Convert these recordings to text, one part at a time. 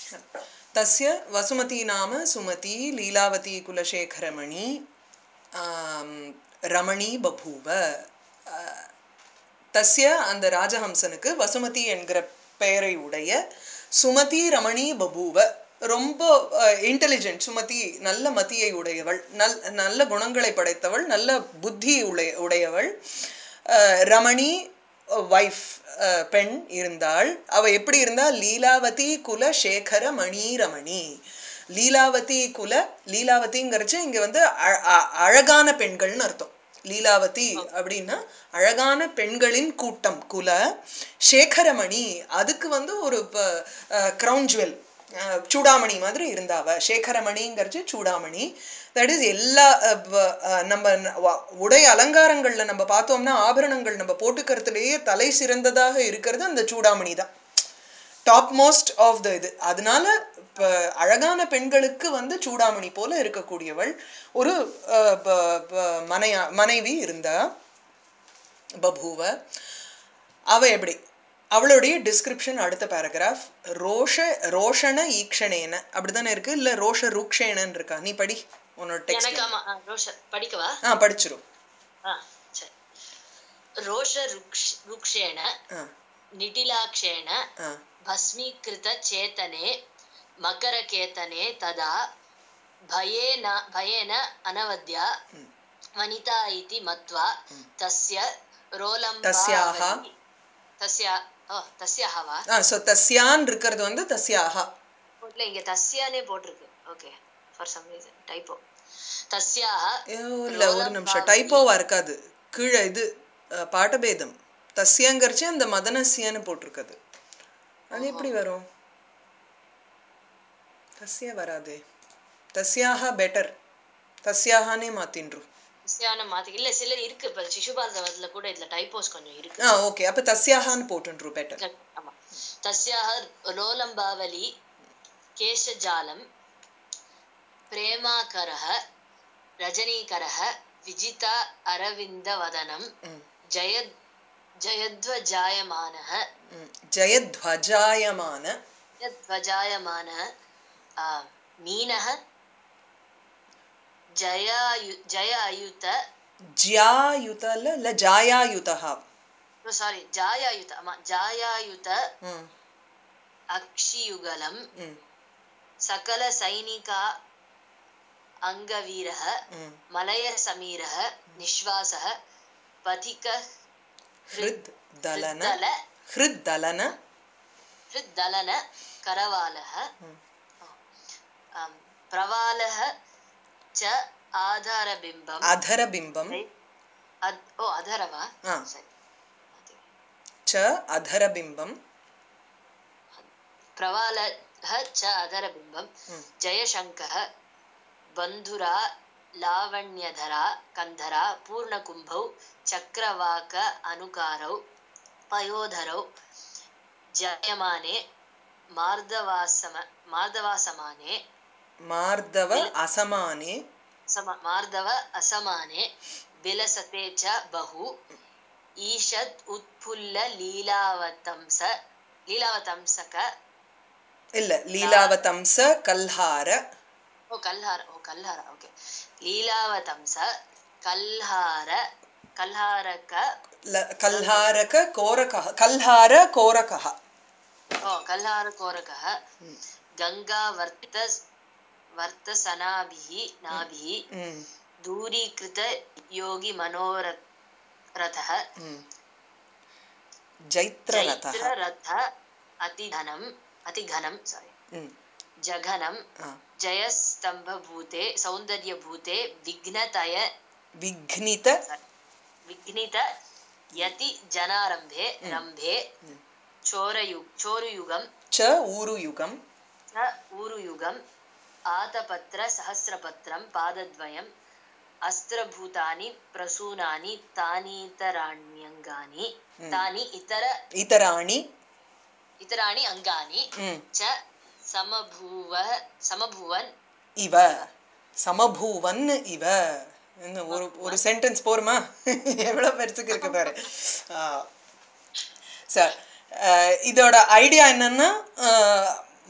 तस्य वसुमती नाम सुमती लीलावती कुलशेखरमणि ஆம், ரமணி பபூவ அஹ், தஸ்ய அந்த ராஜஹம்சனுக்கு வசுமதி என்கிற பெயரை உடைய சுமதி ரமணி பபூவ ரொம்ப இன்டெலிஜென்ட் சுமதி நல்ல மதியை உடையவள் நல் நல்ல குணங்களை படைத்தவள் நல்ல புத்தி உடைய உடையவள் அஹ், ரமணி ஒய்ஃப் பெண் இருந்தாள் அவ எப்படி இருந்தா லீலாவதி குல சேகர மணி ரமணி லீலாவதி குல லீலாவதிங்கிறச்சு இங்க வந்து அ- அ- அழகான பெண்கள்னு அர்த்தம் லீலாவதி அப்படின்னா அழகான பெண்களின் கூட்டம் குல சேகரமணி அதுக்கு வந்து ஒரு க்ரௌன் ஜுவல் சூடாமணி மாதிரி இருந்தாவ சேகரமணிங்கிறச்சு சூடாமணி தட் இஸ் எல்லா அஹ், வ- அஹ், நம்ம ந- வ- உடை அலங்காரங்கள்ல நம்ம பார்த்தோம்னா ஆபரணங்கள் நம்ம போட்டுக்கிறதுலேயே தலை சிறந்ததாக இருக்கிறது அந்த சூடாமணி தான் டாப் மோஸ்ட் ஆஃப் த இது அதனால இப்போ அழகான பெண்களுக்கு வந்து சூடாமணி போல இருக்கக்கூடியவள் ஒரு அஹ், ப- ப- மனையா மனைவி இருந்தா பபூவ அவ எப்படி அவளுடைய டிஸ்கிரிப்ஷன் அடுத்த பேராகிராஃப் ரோஷ ரோஷண ஈக்ஷணேன அப்படிதானே இருக்கு இல்ல ரோஷ ரூக்ஷேனன்னு இருக்கா நீ படி உன்னோட டெக்ஸ்ட் எனக்கு ஆமா ஆ, ரோஷ படிக்கவா ஆ படிச்சிரும் ஆ சரி ரோஷ ருக்ஷ் ருக்ஷேண ஆ நிட்டிலாக்ஷேண ஆ भस्मीकृत चेतने मकरकेतने तदा भयेन भयेन अनवद्या वनिता इति मत्वा तस्य तस्याः? रोलम्बावली तस्या ஓ தஸ்யாஹ வா ஆ ஸோ தஸ்யான் இருக்கிறது வந்து தஸ்யாஹா இல்ல இங்க தஸ்யானே போட்டிருக்கு okay for some reason typo தஸ்யாஹ இல்ல ஒரு நிமிஷம் டைப்போவா இருக்காது கீழே இது அஹ், பாட்டபேதம் தஸ்யங்கிறச்சு அந்த மதனஸ்யன்னு போட்டிருக்குது அது எப்படி வரும் தஸ்ய வராதே தஸ்யாக பெட்டர் தஸ்யாகனே மாத்தின்றும் தஸ்யான மாத்தி இல்ல சிலர் இருக்கு இப்ப சிசுபாரதவத்துல கூட இதுல டைப்போஸ் கொஞ்சம் இருக்கு ஆ ஓகே அப்ப தஸ்யாகான்னு போட்டுன்றும் பெட்டர் ஆமா तस्याः रोलम्बावली केशजालं प्रेमाकरः रजनीकरः विजिता अरविन्दवदनं जयद् जयध्वजायमानः ஜெயத்வஜாயமான जयध्वजायमानः आ, मीनः जयायु जय अयुत ஜியாயுதல இல்ல ஜாயாயுதா சாரி ஜாயாயுத ஆமா ஜாயாயுத ம் अक्षियुगलं ம் सकलसैनिका अङ्गवीरः ம் मलयसमीरः निःश्वासः पथिक ஹிருத் தலன हृद्दल ஹிருத் தலன हृद्दलन करवालः आम्, प्रवालः च आधारबिम्बम् அதரபிம்பம் अद्- ओ अधर वा ஆ. सरि ச அதரபிம்பம் प्रवालः च अधरबिम्बं जयशङ्कः बन्धुरा लावण्यधरा कन्धरा पूर्णकुम्भौ चक्रवाक अनुकारौ पयोधरौ जायमाने मार्दवासम मार्दवासमाने மார்தவ அசமானே सम मार्दव असमाने विलसते च बहु ईषत् उत्फुल्ल लीलावतंस लीलावतंसक இல்ல லீலாவதம்ச கல்ஹார ಓ ಕಲ್ಹಾರ ಓ ಕಲ್ಹಾರ ಓಕೆ ಲೀಲಾವತಂಸ ಕಲ್ಹಾರ ಕಲ್ಹಾರಕ ல- கல்ஹாரக கோரகः கல்ஹார கோரகः ಓ ಕಲ್ಹಾರ ಕೋರಕಃ ಗಂಗಾ ವರ್ತ ವರ್ತಸನಾಭಿः ನಾಭಿः ம் दूरीकृत योಗಿ मनोरथः ம் ஜைத்ரரதः चैत्ररथ अतिघनम् अतिघनं सारी ம் जघनं ஆ जयस्तम्भभूते सौन्दर्यभूते विघ्नतय விக்னித विघ्नित यति जनारम्भे रम्भे चोरयु चोरुयुगं ச ஊருயுகம் च ऊरुयुगम् आतपत्र सहस्रपत्रं पादद्वयम् अस्त्रभूतानि प्रसूनानि तानीतराण्यङ्गानि तानि इतर இதராணி इतराणि अङ्गानि ம் च समभूव समभूवन् இவ சமபூவன் இவ இன்னும் ஒரு ஒரு சென்டென்ஸ் போருமா எவ்வளோ பெருசுக்கு இருக்கு பாரு சார் இதோட ஐடியா என்னன்னா ஆஹ்,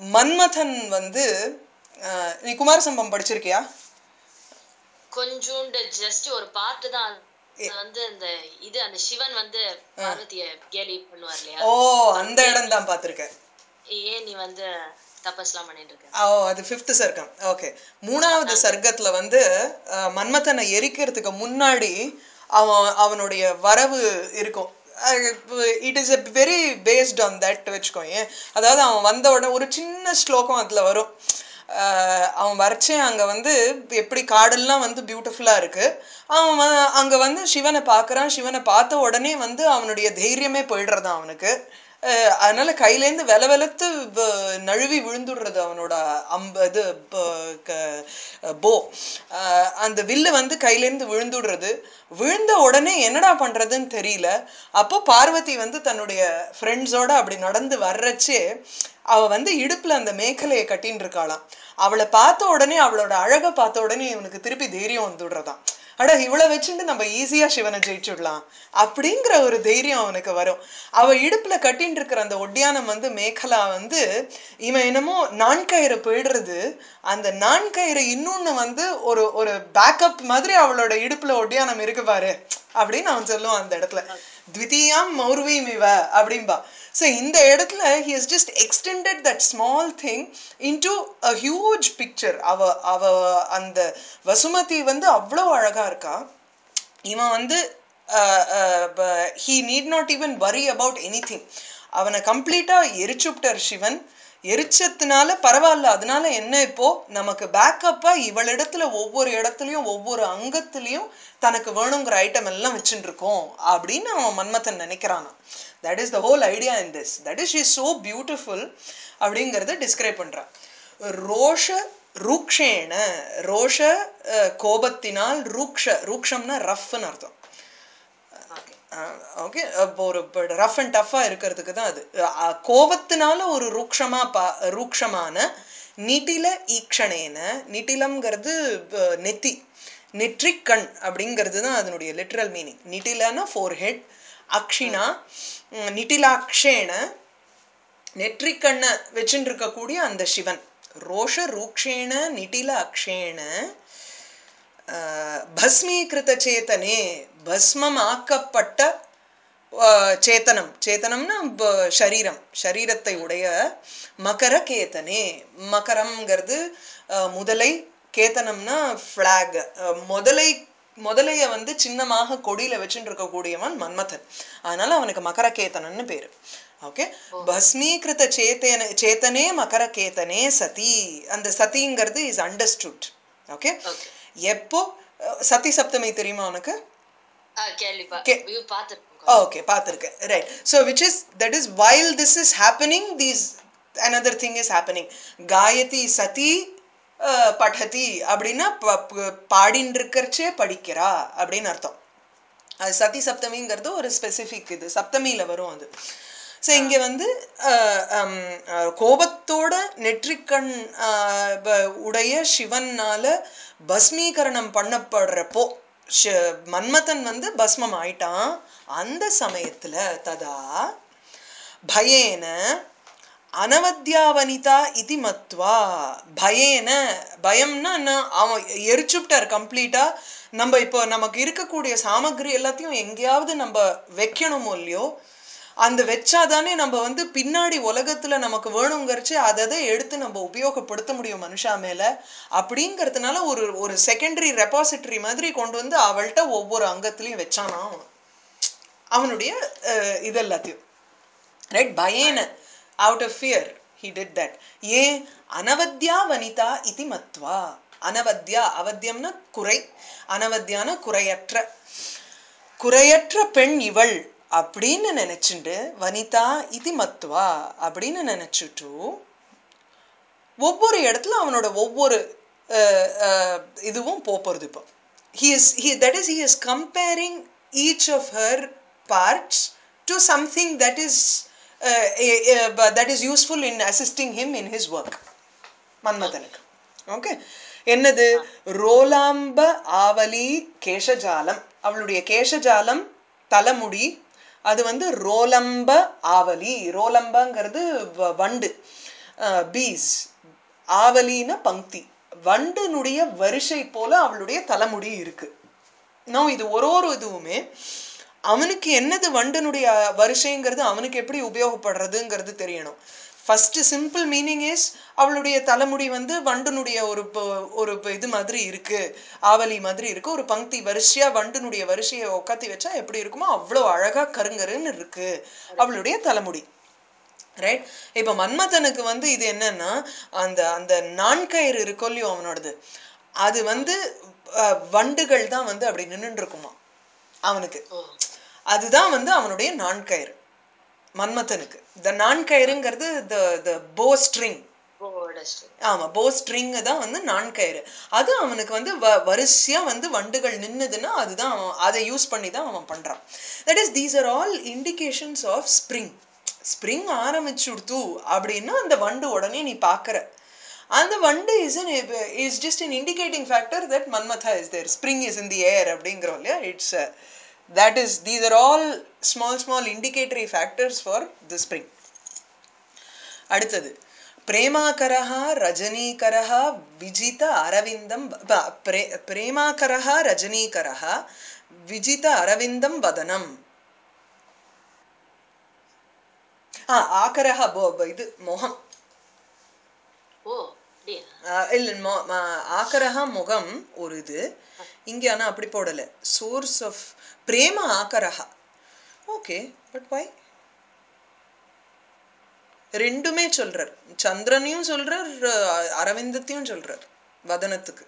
மன்மதன் வந்து அஹ், நீ குமாரசம்பம் படிச்சிருக்கியா கொஞ்சோண்டு ஜஸ்ட் ஒரு பார்ட் தான் அது வந்து அந்த இது அந்த சிவன் வந்து பார்வதிய கேலி பண்ணுவார் இல்லையா ஓ அந்த இடம் தான் பார்த்துருக்கேன் ஏன் நீ வந்து தபஸ்லாம் பண்ணிட்டு இருக்க ஓ அது ஃபிஃப்த் சர்க்கம் ஓகே மூணாவது சர்க்கத்தில் வந்து அஹ், மன்மதனை எரிக்கிறதுக்கு முன்னாடி அவன் அவனுடைய வரவு இருக்கும் it is a very based on that வச்சுக்கோங்க அதாவது அவன் வந்த உடனே ஒரு சின்ன ஸ்லோகம் அதில் வரும் அஹ், அவன் வரைச்சே அங்கே வந்து எப்படி காடெல்லாம் வந்து பியூட்டிஃபுல்லாக இருக்குது அவன் வ- அங்கே வந்து சிவனை பார்க்குறான் சிவனை பார்த்த உடனே வந்து அவனுடைய தைரியமே போயிடுறதான் அவனுக்கு அஹ் அதனால கையிலேருந்து வெல வெலத்து வ- நழுவி விழுந்துடுறது அவனோட அம்பு இது ப- க- போ அஹ் அந்த வில்லு வந்து கையிலேருந்து விழுந்துடுறது விழுந்த உடனே என்னடா பண்றதுன்னு தெரியல அப்போ பார்வதி வந்து தன்னுடைய ஃப்ரெண்ட்ஸோட அப்படி நடந்து வர்றச்சே அவ வந்து இடுப்புல அந்த மேக்கலையை கட்டின்னு இருக்காளாம் அவளை பார்த்த உடனே அவளோட அழகை பார்த்த உடனே இவனுக்கு திருப்பி தைரியம் வந்துடுறதாம் அட இவளை வச்சுட்டு நம்ம ஈஸியா சிவனை ஜெயிச்சுடலாம் அப்படிங்கிற ஒரு தைரியம் அவனுக்கு வரும் அவ இடுப்புல கட்டின்னு இருக்கிற அந்த ஒட்டியானம் வந்து மேகலா வந்து இவன் என்னமோ நான்கயிறு போயிடுறது அந்த நான்கயிறு இன்னொன்னு வந்து ஒரு ஒரு பேக்கப் மாதிரி அவளோட இடுப்புல ஒட்டியானம் இருக்கு பாரு அப்படின்னு அவன் சொல்லுவான் அந்த இடத்துல த்விதீயாம் மௌர்வீம் இவ அப்படின்பா ஸோ இந்த இடத்துல he has just extended that small thing into a huge picture அவ அவ அந்த வசுமதி வந்து அவ்வளோ அழகா இருக்கா இவன் வந்து he need not even worry about any thing அவனை கம்ப்ளீட்டாக எரிச்சுப்டர் சிவன் எரிச்சதுனால பரவாயில்ல அதனால என்ன இப்போ நமக்கு பேக்கப்பா இவளிடத்துல ஒவ்வொரு இடத்துலையும் ஒவ்வொரு அங்கத்துலேயும் தனக்கு வேணுங்கிற ஐட்டம் எல்லாம் வச்சுட்டு இருக்கோம் அப்படின்னு அவன் மன்மதன் நினைக்கிறானாம் that is the whole idea in this that is is so beautiful அப்படிங்கிறத டிஸ்கிரைப் பண்ணுறான் ரோஷ ரூக்ஷேன ரோஷ அஹ், கோபத்தினால் ரூக்ஷ ரூக்ஷம்னா ரஃப்னு அர்த்தம் ஓகே ஓகே இப்போ ஒரு ரஃப் அண்ட் டஃப்பாக இருக்கிறதுக்கு தான் அது அஹ், கோபத்தினால ஒரு ரூக்ஷமா பா ரூக்ஷமான நிட்டில ஈக்ஷணேன நிட்டிலம்ங்கிறது அஹ், நெத்தி நெற்றிக் கண் அப்படிங்கிறது தான் அதனுடைய லிட்ரல் மீனிங் நிட்டிலன்னா ஃபோர் ஹெட் அக்ஷினா உம், நிட்டிலாக்ஷேன நெற்றிக்கண்ணை வச்சுட்டு இருக்கக்கூடிய அந்த சிவன் ரோஷ ரூக்ஷேன நிட்டில அக்ஷேன ஆஹ், பஸ்மீகிருத சேத்தனே பஸ்மம் ஆக்கப்பட்ட ஆஹ், சேத்தனம் சேத்தனம்னா ப- ஷரீரம் ஷரீரத்தை உடைய மகர கேத்தனே மகரம்ங்கிறது ஆஹ், முதலை கேத்தனம்னா ஃப்ளாக் முதலை முதலைய வந்து சின்னமாக கொடியில வச்சுட்டு இருக்கக்கூடியவன் மன்மதன் அதனால அவனுக்கு மகரகேத்தனன்னு பேரு ஓகே பஸ்மீகிருத சேத்தன சேத்தனே மகரகேத்தனே சதி அந்த சதிங்கிறது இஸ் அண்டர்ஸ்டுட் ஓகே ஓகே எப்போ அஹ், சதி சப்தமி தெரியுமா உனக்கு ஆ கேள்விப்பா கே- வியூ பார்த்துருக்கோம் ஓகே பார்த்துருக்கேன் right so which is that is while this is happening these another thing is happening காயதி சதி அஹ், படதி அப்படின்னா ப- ப- பாடின்னு இருக்கறச்சே படிக்கிறா அப்படின்னு அர்த்தம் அது சதி சப்தமிங்கிறது ஒரு ஸ்பெசிஃபிக் இது சப்தமியில் வரும் அது ஸோ இங்கே வந்து அஹ், ஹம், அஹ், கோபத்தோட நெற்றிக்கண் அஹ், ப- உடைய சிவன்னால பஸ்மீகரணம் பண்ணப்படுறப்போ ஷ- மன்மதன் வந்து பஸ்மம் ஆயிட்டான் அந்த சமயத்துல ததா பயேன அனவத்யாவனிதா இதி மத்வா பயேன பயம்னா என்ன அவன் எரிச்சுப்டார் கம்ப்ளீட்டா நம்ம இப்போ நமக்கு இருக்கக்கூடிய சாமகிரி எல்லாத்தையும் எங்கேயாவது நம்ம வைக்கணுமோ இல்லையோ அந்த வச்சாதானே நம்ம வந்து பின்னாடி உலகத்துல நமக்கு வேணுங்கிறச்சு அதை அதை எடுத்து நம்ம உபயோகப்படுத்த முடியும் மனுஷா மேல அப்படிங்கிறதுனால ஒரு ஒரு செகண்டரி ரெபாசிட்டரி மாதிரி கொண்டு வந்து அவள்கிட்ட ஒவ்வொரு அங்கத்துலயும் வச்சானா அவன் அவனுடைய அஹ், இது எல்லாத்தையும் ரைட் பயேன out of fear he did that ஏன் அனவத்யா வனிதா இதி மத்வா அனவத்யா அவத்தியம்னா குறை அனவத்யான குறையற்ற குறையற்ற பெண் இவள் அப்படின்னு நினைச்சுண்டு வனிதா இதி மத்வா அப்படின்னு நினைச்சுட்டு ஒவ்வொரு இடத்துல அவனோட ஒவ்வொரு அஹ், அஹ், இதுவும் போகிறது இப்போ he is he that is he is comparing each of her parts to something that is uh, a- a- that is useful in assisting him in his work மன்மதனுக்கு ஓகே என்னது ரோலாம்ப ஆவலி கேசஜாலம் அவளுடைய கேசஜாலம் தலைமுடி அது வந்து ரோலம்ப ஆவலி ரோலம்பங்கிறது வ- வண்டு பீஸ் ஆவலின பங்கி வண்டனுடைய வரிசை போல அவளுடைய தலைமுடி இருக்கு நோ இது ஒரு ஒரு இதுவுமே அவனுக்கு என்னது வண்டனுடைய வரிசைங்கிறது அவனுக்கு எப்படி உபயோகப்படுறதுங்கிறது தெரியணும் ஃபர்ஸ்ட் சிம்பிள் மீனிங் இஸ் அவளுடைய தலைமுடி வந்து வண்டனுடைய ஒரு ப- ஒரு ப- இது மாதிரி இருக்கு ஆவலி மாதிரி இருக்கு ஒரு பங்கி வரிசையா வண்டனுடைய வரிசையை உட்காத்தி வச்சா எப்படி இருக்குமோ அவ்வளோ அழகா கருங்கருன்னு இருக்கு அவளுடைய தலைமுடி ரைட் இப்போ மன்மதனுக்கு வந்து இது என்னன்னா அந்த அந்த நான்கயிறு இருக்கோ இல்லையோ அவனோடது அது வந்து அஹ், வண்டுகள் தான் வந்து அப்படி நின்னுட்டு இருக்குமா அவனுக்கு ஓ அதுதான் வந்து அவனுடைய நான்கயிறு மன்மதனுக்கு த நான்கயிறுங்கிறது த த போ ஸ்ட்ரிங் போவோட ஸ்ட்ரிங் ஆமா போ ஸ்ட்ரிங் தான் வந்து நான்கயிறு அது அவனுக்கு வந்து வ வரிசையா வந்து வண்டுகள் நின்னுதுன்னா அதுதான் அவன் அதை யூஸ் பண்ணி தான் அவன் பண்றான் that is these are all indications of spring spring ஆரம்பிச்சுடுத்து அப்படின்னா அந்த வண்டு உடனே நீ பார்க்கற அந்த வண்டு is an is just an indicating factor that Manmatha is there spring is in the air அப்படிங்கிறோம் இல்லையா it's that is these are all small small indicatory factors for the spring அடுத்தது பிரேமாகரः ரஜனீகரः விஜித அரவிந்தம் ப- பிரே பிரேமாகரः ரஜனீகரः விஜித அரவிந்தம் வதனம் ஆ ஆகரஹ போ ப- இது மொகம் ஓ அப்படியா ஆ, இல்ல மொ- ம- ஆகரஹ முகம் ஒரு இது இங்க ஆனா அப்படி போடல சோர்ஸ் ஆஃப் பிரேம ஆகரஹ ஓகே பட் வை ரெண்டுமே சொல்றார் சந்திரனையும் சொல்றார் அ- அரவிந்தத்தையும் சொல்றார் வதனத்துக்கு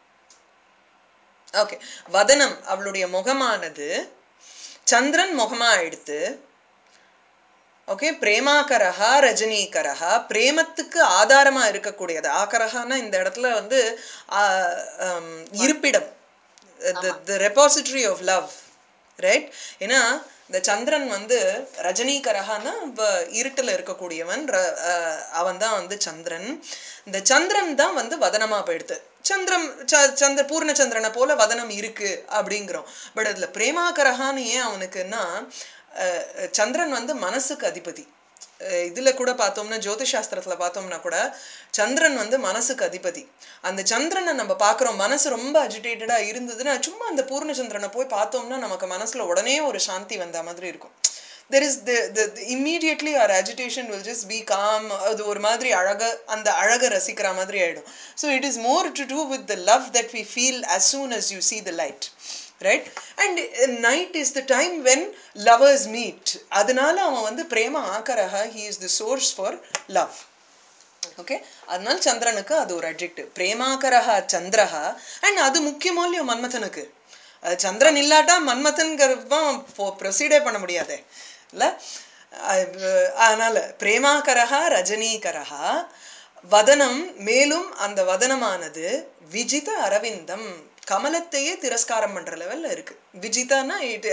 ஓகே வதனம் அவளுடைய முகமானது சந்திரன் முகமா எடுத்து ஓகே பிரேமாகரஹா ரஜினிகரஹா பிரேமத்துக்கு ஆதாரமா இருக்கக்கூடியது ஆகரஹான்னா இந்த இடத்துல வந்து ஆ, ஆம், இருப்பிடம் the repository of love right ஏன்னா இந்த சந்திரன் வந்து ரஜினிகரஹான்னா வ- இருட்டுல இருக்கக்கூடியவன் அவன் தான் வந்து சந்திரன் இந்த சந்திரன் தான் வந்து வதனமா போயிடுது சந்திரம் ச- சந்திர பூர்ணச்சந்திரனை போல வதனம் இருக்கு அப்படிங்கிறோம் பட் அதுல பிரேமாகரஹான்னு ஏன் அவனுக்குன்னா அஹ், சந்திரன் வந்து மனசுக்கு அதிபதி அஹ் இதுல கூட பார்த்தோம்னா ஜோதிஷாஸ்திரத்துல பார்த்தோம்னா கூட சந்திரன் வந்து மனசுக்கு அதிபதி அந்த சந்திரனை நம்ம பார்க்குறோம் மனசு ரொம்ப அஜிடேட்டடா இருந்ததுன்னா சும்மா அந்த பூர்ணச்சந்திரனை போய் பார்த்தோம்னா நமக்கு மனசுல உடனே ஒரு சாந்தி வந்த மாதிரி இருக்கும் there is the the immediately or agitation will just be calm அது ஒரு மாதிரி அழக அந்த அழகை ரசிக்கிற மாதிரி ஆயிடும் so it is more to do with the love that we feel as soon as you see the light right and uh, night is the time when lovers meet அதனால அவன் வந்து பிரேம ஆக்கரஹ he is the source for love okay அதனால சந்திரனுக்கு அது ஒரு adjective பிரேமாகரஹ சந்திரஹா and அது முக்கியமோ இல்லையோ மன்மதனுக்கு அது சந்திரன் இல்லாட்டா மன்மதன்கிறவன் ப்ரொசீடே பண்ண முடியாதே இல்லை அதனால பிரேமாகரஹா ரஜினீகரஹா வதனம் மேலும் அந்த வதனமானது விஜித அரவிந்தம் கமலத்தையே திரஸ்காரம் பண்ற லெவல்ல இருக்கு விஜிதானா இட்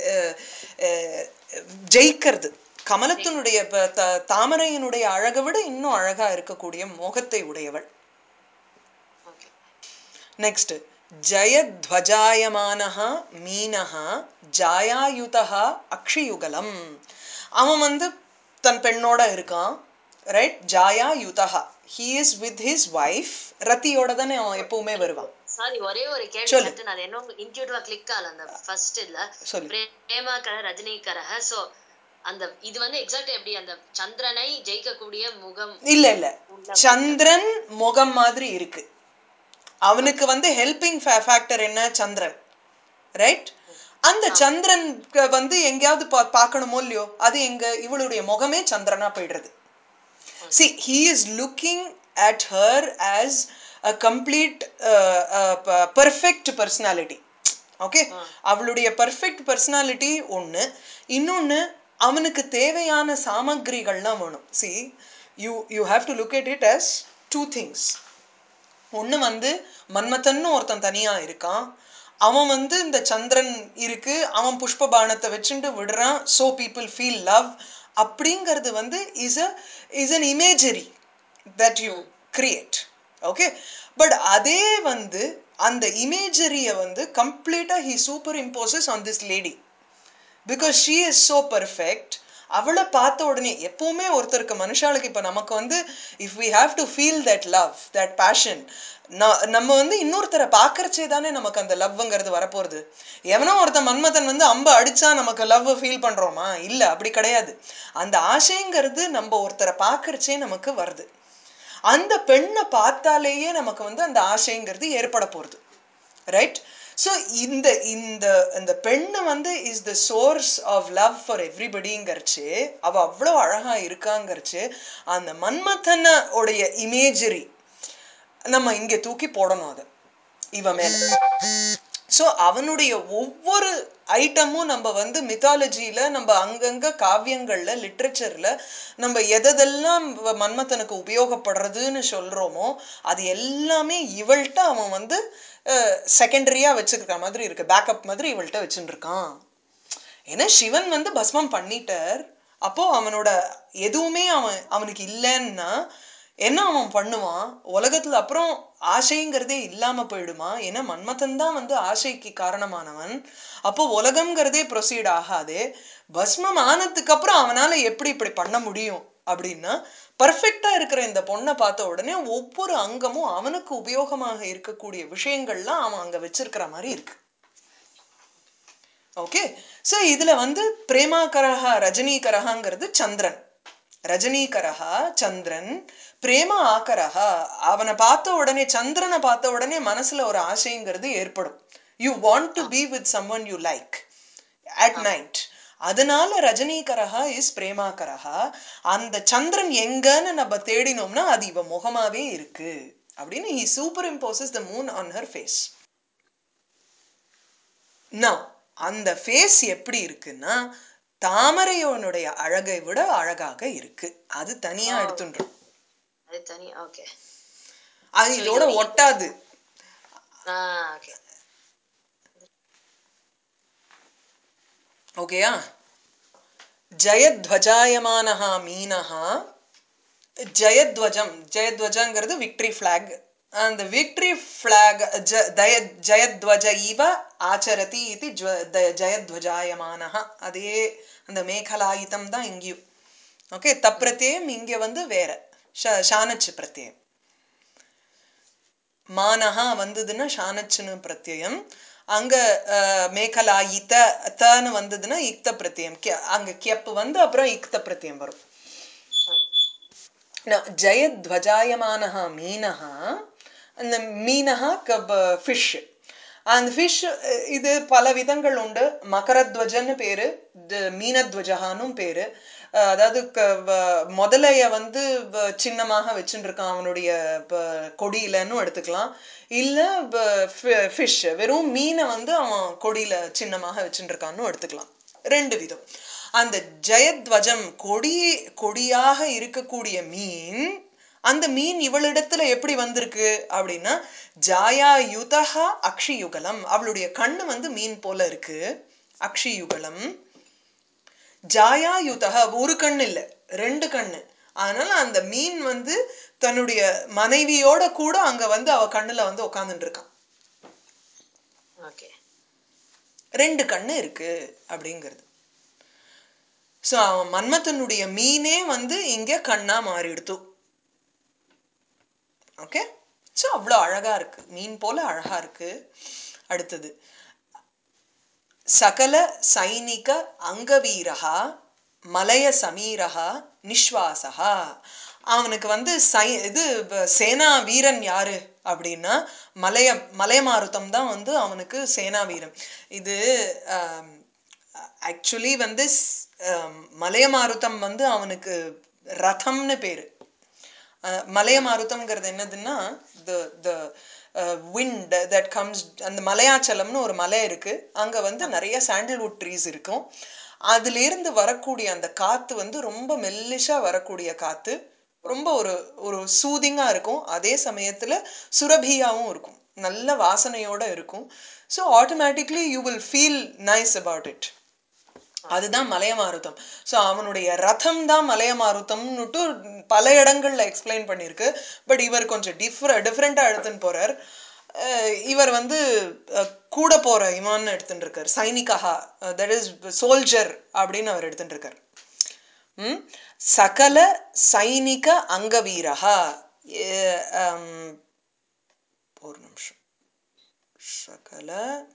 ஜெயிக்கிறது கமலத்தினுடைய ப- த- தாமரையினுடைய அழகை விட இன்னும் அழகா இருக்கக்கூடிய மோகத்தை உடையவள் ஓகே நெக்ஸ்ட் ஜயத்வஜாயமானஹ மீனஹ ஜாயாயுதஹ அக்ஷியுகலம் அவன் வந்து தன் பெண்ணோட இருக்கான் ரைட் ஜாயாயுதஹ he is with his wife ரத்தியோட தானே அவன் எப்பவுமே வருவான் சாரி ஒரே ஒரு கேள்வி சொல்லு. மட்டும் அது என்ன இன்ட்யூட்டிவா கிளிக் ஆகல அந்த ஃபர்ஸ்ட் இதுல சொல்லு. பிரேமாகர ரஜினிகரஹ சோ அந்த இது வந்து எக்ஸாக்ட் எப்படி அந்த சந்திரனை ஜெயிக்கக்கூடிய முகம் இல்ல இல்ல சந்திரன் முகம் மாதிரி இருக்கு அவனுக்கு வந்து ஹெல்பிங் ஃபேக்டர் என்ன சந்திரன் ரைட் அந்த சந்திரன் வந்து எங்கேயாவது பா பார்க்கணுமோ இல்லையோ அது எங்க இவளுடைய முகமே சந்திரனா போயிடுறது see he is looking at her as a complete uh, uh, p- perfect personality okay அவளுடைய பர்ஃபெக்ட் பர்சனாலிட்டி ஒன்று இன்னொன்று அவனுக்கு தேவையான சாமகிரிகள்லாம் வேணும் see you you have to look at it as two things ஒன்று வந்து மன்மதன்னு ஒருத்தன் தனியாக இருக்கான் அவன் வந்து இந்த சந்திரன் இருக்கு அவன் புஷ்ப பானத்தை வச்சுட்டு விடுறான் ஸோ பீப்புள் ஃபீல் லவ் அப்படிங்கிறது வந்து is a is an imagery that you create okay but அதே வந்து அந்த இமேஜரியை வந்து கம்ப்ளீட்டாக he superimposes on this lady because she is so perfect அவளை பார்த்த உடனே எப்பவுமே ஒருத்தருக்கு மனுஷாளுக்கு இப்போ நமக்கு வந்து if we have to feel that love that passion நம்ம வந்து இன்னொருத்தரை பார்க்கறச்சே தானே நமக்கு அந்த லவ்ங்கிறது வரப்போகிறது எவனோ ஒருத்தன் மன்மதன் வந்து அம்பு அடிச்சா நமக்கு லவ் ஃபீல் பண்ணுறோமா இல்லை அப்படி கிடையாது அந்த ஆசைங்கிறது நம்ம ஒருத்தரை பார்க்கறச்சே நமக்கு வருது அந்த பெண்ணை பார்த்தாலேயே நமக்கு வந்து அந்த ஆசைங்கிறது ஏற்பட போகிறது ரைட் ஸோ இந்த இந்த இந்த பெண்ணு வந்து is the source of love for எவ்ரிபடிங்கிறச்சு அவள் அவ்வளோ அழகாக இருக்காங்கிறச்சு அந்த மன்மதன உடைய இமேஜரி நம்ம இங்கே தூக்கி போடணும் அதை இவ மேல ஸோ அவனுடைய ஒவ்வொரு ஐட்டமும் நம்ம வந்து மித்தாலஜியில் நம்ம அங்கங்கே காவியங்களில் லிட்ரேச்சரில் நம்ம எதெல்லாம் மன்மத்தனுக்கு உபயோகப்படுறதுன்னு சொல்கிறோமோ அது எல்லாமே இவள்கிட்ட அவன் வந்து செகண்டரியாக வச்சுருக்க மாதிரி இருக்கு பேக்கப் மாதிரி இவள்கிட்ட வச்சுட்டு இருக்கான் ஏன்னா சிவன் வந்து பஸ்மம் பண்ணிட்டார் அப்போ அவனோட எதுவுமே அவன் அவனுக்கு இல்லைன்னா என்ன அவன் பண்ணுவான் உலகத்துல அப்புறம் ஆசைங்கிறதே இல்லாம போயிடுமா ஏன்னா மன்மதன் தான் வந்து ஆசைக்கு காரணமானவன் அப்போ உலகம்ங்கிறதே ப்ரொசீட் ஆகாது பஸ்மம் ஆனதுக்கு அப்புறம் அவனால எப்படி இப்படி பண்ண முடியும் அப்படின்னா பர்ஃபெக்டா இருக்கிற இந்த பொண்ணை பார்த்த உடனே ஒவ்வொரு அங்கமும் அவனுக்கு உபயோகமாக இருக்கக்கூடிய விஷயங்கள்லாம் அவன் அங்க வச்சிருக்கிற மாதிரி இருக்கு ஓகே ஸோ இதுல வந்து பிரேமாகரஹா ரஜினிகரஹாங்கிறது சந்திரன் ரஜினிகரஹா சந்திரன் பிரேம ஆக்கரஹா அவனை பார்த்த உடனே சந்திரனை பார்த்த உடனே மனசுல ஒரு ஆசைங்கிறது ஏற்படும் you want to be with someone you like at night அதனால ரஜினிகரஹா இஸ் பிரேமாகரஹா அந்த சந்திரன் எங்கன்னு நம்ம தேடினோம்னா அது இவ முகமாவே இருக்கு அப்படின்னு he superimposes the moon on her face நான் அந்த ஃபேஸ் எப்படி இருக்குன்னா தாமரையோனுடைய அழகை விட அழகாக இருக்கு அது தனியா எடுத்துன்றோம் அது தனி ஓகே அது இதோட ஒட்டாது ஆ ஓகே ஓகேயா ஜயத்வஜாயமானஹா மீனஹா ஜெயத்வஜம் ஜெயத்வஜங்கிறது விக்ட்ரி ஃப்ளாக் அந்த விக்ட்ரி ஃப்ளாக் ஜ தய ஜெயத்வஜ இவ ஆச்சரதி இது ஜ்வ த ஜெயத்வஜாயமானஹ அதே அந்த மேகலாயுதம் தான் இங்கேயும் ஓகே தப்பிரத்தியம் இங்கே வந்து வேற ஷ ஷானச்சு பிரத்யம் மானஹா வந்ததுன்னா ஷானச்சுன்னு பிரத்யம் அங்க மேகலாயித்த தன்னு வந்ததுன்னா இக்த பிரத்யம் அங்க கியப்பு வந்து அப்புறம் இக்த பிரத்யம் வரும் ஜெயத்வஜாயமானஹ மீனஹா அந்த மீனஹா ஃபிஷ் அந்த ஃபிஷ் இது பல விதங்கள் உண்டு மகரத்வஜன்னு பேரு மீனத்வஜகானும் பேரு அதாவது முதலைய வந்து சின்னமாக வச்சுட்டு இருக்கான் அவனுடைய கொடியிலன்னு எடுத்துக்கலாம் இல்லை ஃபிஷ் வெறும் மீனை வந்து அவன் கொடியில சின்னமாக வச்சுட்டு இருக்கான்னு எடுத்துக்கலாம் ரெண்டு விதம் அந்த ஜெயத்வஜம் கொடி கொடியாக இருக்கக்கூடிய மீன் அந்த மீன் இவளிடத்துல எப்படி வந்திருக்கு அப்படின்னா ஜாயா யுதஹா அக்ஷியுகலம் அவளுடைய கண்ணு வந்து மீன் போல இருக்கு அக்ஷியுகலம் ஜாயா யுதஹா ஒரு கண்ணு இல்லை ரெண்டு கண்ணு அதனால அந்த மீன் வந்து தன்னுடைய மனைவியோட கூட அங்க வந்து அவ கண்ணுல வந்து உட்காந்துட்டு இருக்கான் ஓகே ரெண்டு கண்ணு இருக்கு அப்படிங்கிறது ஸோ அவன் மன்மத்தனுடைய மீனே வந்து இங்க கண்ணா மாறிடுத்து ஓகே ஸோ அவ்வளோ அழகா இருக்கு மீன் போல அழகா இருக்கு அடுத்தது சகல சைனிக அங்கவீரகா மலய சமீரகா நிஸ்வாசகா அவனுக்கு வந்து சை இது சேனா வீரன் யாரு அப்படின்னா மலைய மலையமாருத்தம் தான் வந்து அவனுக்கு சேனா வீரன் இது ஆக்சுவலி வந்து மலையமாருத்தம் வந்து அவனுக்கு ரதம்னு பேரு மலையமாருத்தம்ங்கிறது என்னதுன்னா the the wind that comes அந்த மலையாச்சலம்னு ஒரு மலை இருக்கு அங்க வந்து நிறைய சாண்டில்வுட் ட்ரீஸ் இருக்கும் அதுலேருந்து வரக்கூடிய அந்த காத்து வந்து ரொம்ப மெல்லிஷா வரக்கூடிய காத்து ரொம்ப ஒரு ஒரு சூதிங்கா இருக்கும் அதே சமயத்துல சுரபியாவும் இருக்கும் நல்ல வாசனையோட இருக்கும் so automatically you will feel nice about it அதுதான் மலையமாருத்தம் ஸோ அவனுடைய ரதம் தான் மலையமாருத்தம்னுட்டு பல இடங்கள்ல எக்ஸ்பிளைன் பண்ணியிருக்கு பட் இவர் கொஞ்சம் டிஃப்ர டிஃப்ரெண்ட்டாக எடுத்துன்னு போறார் இவர் வந்து கூட போற இமான்னு எடுத்துட்டு இருக்கார் சைனிகா தட் இஸ் சோல்ஜர் அப்படின்னு அவர் எடுத்துட்டு இருக்கார் ம்? சகல சைனிக அங்கவீரா ஏ- ஆம், ஒரு நிமிஷம் சகல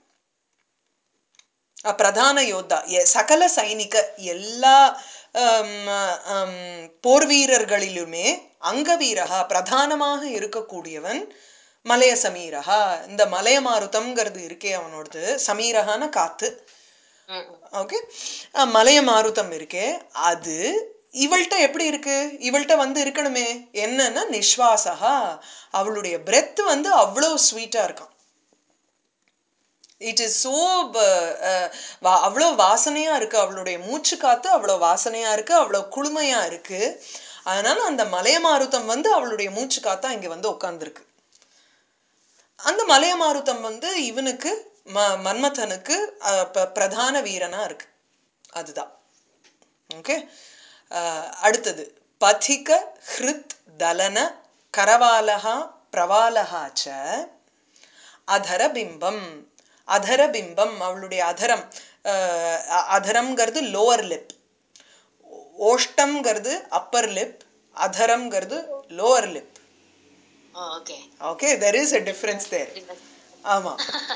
அ, பிரதான யோத்தா எ- சகல சைனிக எல்லா ஆம், ஆம், போர் வீரர்களிலுமே அங்கவீரகா பிரதானமாக இருக்கக்கூடியவன் மலைய சமீரகா இந்த மலைய மாருதம்ங்கிறது இருக்கே அவனோடது சமீரகான காத்து ம், ம். ஓகே மலைய மாருதம் இருக்கே அது இவள்கிட்ட எப்படி இருக்கு இவள்கிட்ட வந்து இருக்கணுமே என்னன்னா நிஸ்வாசகா அவளுடைய பிரெத் வந்து அவ்வளோ ஸ்வீட்டா இருக்கான் இட் இஸ் ஸோ அவ்வளோ வாசனையா இருக்கு அவளுடைய மூச்சு காத்து அவ்வளோ வாசனையா இருக்கு அவ்வளோ குளுமையா இருக்கு அதனால அந்த மலைய மாருதம் வந்து அவளுடைய மூச்சு காத்தா இங்க வந்து உட்கார்ந்துருக்கு அந்த மலைய மாருதம் வந்து இவனுக்கு ம மன்மதனுக்கு அஹ், ப- பிரதான வீரனா இருக்கு அதுதான் ஓகே அடுத்தது பதிக ஹிருத் தலன கரவாலகா பிரவாலகா ச அதரபிம்பம் அதரபிம்பம் அவளுடைய அதரம் அஹ், அ- அதரம்ங்கிறது லோவர் லிப் ஓஷ்டம்ங்கிறது அப்பர் லிப் அதரம்ங்கிறது lower lip oh okay okay there is a difference there ஆமா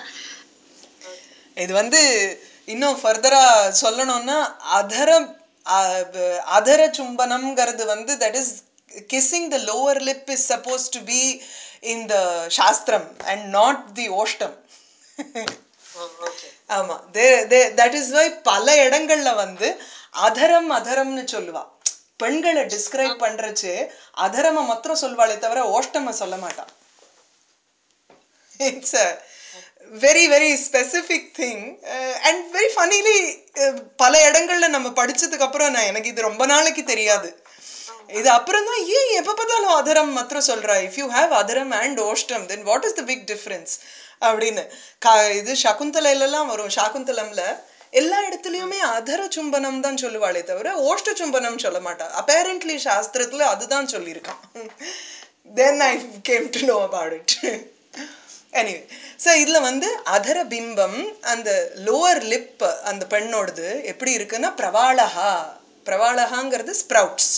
இது வந்து இன்னும் ஃபர்தரா சொல்லணும்னா அதரம் அ- ப- அதர சும்பனம்ங்கிறது வந்து that is kissing the lower lip is suppose to be in the சாஸ்திரம் அண்ட் நாட் தி ஓஷ்டம் ஓ ஓகே ஆமா they they that is why பல இடங்கள்ல வந்து அதரம் அதரம்னு சொல்லுவா பெண்களை டிஸ்கிரைப் பண்றச்சு அதரம மாத்திரம் சொல்வாளே தவிர ஓஷ்டம சொல்ல மாட்டான் it's a very very specific thing and very funnily பல இடங்கள்ல நம்ம படிச்சதுக்கு அப்புறம் நான் எனக்கு இது ரொம்ப நாளைக்கு தெரியாது இது அப்புறம் தான் ஏன் எப்ப பார்த்தாலும் அதரம் மாத்திரம் சொல்றா இஃப் யூ ஹேவ் அதரம் அண்ட் ஓஷ்டம் then what is the big difference அப்படின்னு கா இது சகுந்தலையிலலாம் வரும் சாகுந்தலம்ல எல்லா இடத்துலயுமே அதர சும்பனம் தான் சொல்லுவாளே தவிர ஓஷ்ட சும்பனம் சொல்ல மாட்டா அப்பேரண்ட்லி சாஸ்திரத்துல அதுதான் சொல்லியிருக்கான் then I came to know about it anyway so இதில் வந்து அதர பிம்பம் அந்த லோவர் லிப் அந்த பெண்ணோடது எப்படி இருக்குன்னா பிரவாளகா பிரவாளகாங்கிறது ஸ்ப்ரவுட்ஸ்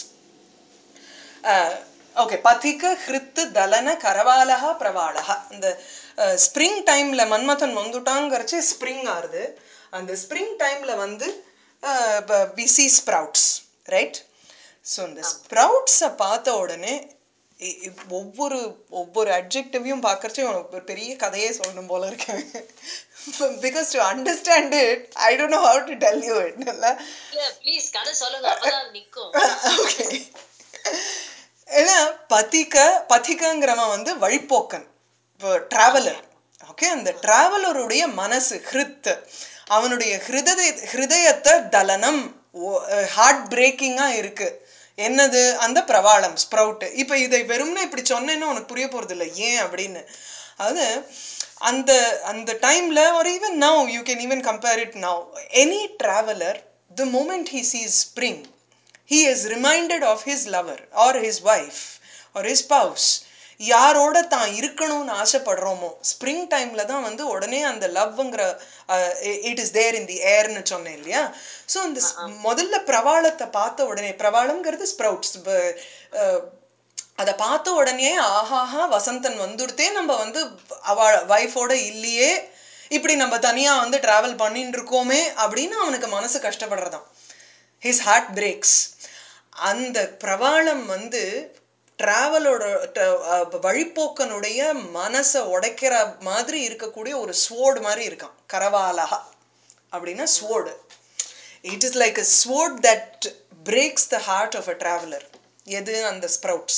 ஓகே பதிக ஹிருத்து தலன கரவாலகா பிரவாளகா இந்த ஸ்ப்ரிங் டைமில் மன்மதன் வந்துட்டாங்கிறச்சு ஸ்ப்ரிங் ஆறுது அந்த ஸ்ப்ரிங் டைமில் வந்து விசி ஸ்ப்ரவுட்ஸ் ரைட் ஸோ இந்த ஸ்ப்ரவுட்ஸை பார்த்த உடனே இ- இ- ஒவ்வொரு ஒவ்வொரு அட்ஜெக்டிவையும் பார்க்கறச்சே உனக்கு ஒரு பெரிய கதையே சொல்லணும் போல இருக்கு because to understand it I don't know how to tell you it இல்லை இல்ல ப்ளீஸ் கதை சொல்லுங்க அப்பதான் அது நிக்கும் ஓகே ஏன்னா பதிக்க பதிக்கங்கிறவன் வந்து வழிப்போக்கன் இப்போ டிராவலர் ஓகே அந்த டிராவலருடைய மனசு ஹிருத் அவனுடைய ஹிருதய ஹிருதயத்தை தலனம் ஹார்ட் பிரேக்கிங்காக இருக்கு என்னது அந்த பிரவாளம் ஸ்ப்ரவுட் இப்போ இதை வெறும்னே இப்படி சொன்னேன்னு உனக்கு புரிய போகிறது இல்லை ஏன் அப்படின்னு அது அந்த அந்த டைமில் or even now you can even compare it now any traveler the moment he sees spring he is reminded of his lover or his wife or his spouse யாரோட தான் இருக்கணும்னு ஆசைப்படுறோமோ ஸ்ப்ரிங் டைமில் தான் வந்து உடனே அந்த லவ்ங்கிற இட் இஸ் தேர் இன் தி ஏர்னு சொன்னேன் இல்லையா ஸோ அந்த s- முதல்ல பிரவாளத்தை பார்த்த உடனே பிரவாளம்ங்கிறது ஸ்ப்ரவுட்ஸ் அதை பார்த்த உடனே ஆஹாஹா வசந்தன் வந்துடுத்தே நம்ம வந்து அவ ஒய்ஃபோட இல்லையே இப்படி நம்ம தனியாக வந்து ட்ராவல் பண்ணிட்டு இருக்கோமே அப்படின்னு அவனுக்கு மனசு கஷ்டப்படுறதாம் ஹிஸ் ஹார்ட் பிரேக்ஸ் அந்த பிரவாளம் வந்து ட்ராவலோட வழிப்போக்கனுடைய மனசை உடைக்கிற மாதிரி இருக்கக்கூடிய ஒரு ஸ்வோர்டு மாதிரி இருக்கான் கரவாலகா அப்படின்னா sword it is like a sword that breaks the heart of a traveler எது அந்த ஸ்ப்ரவுட்ஸ்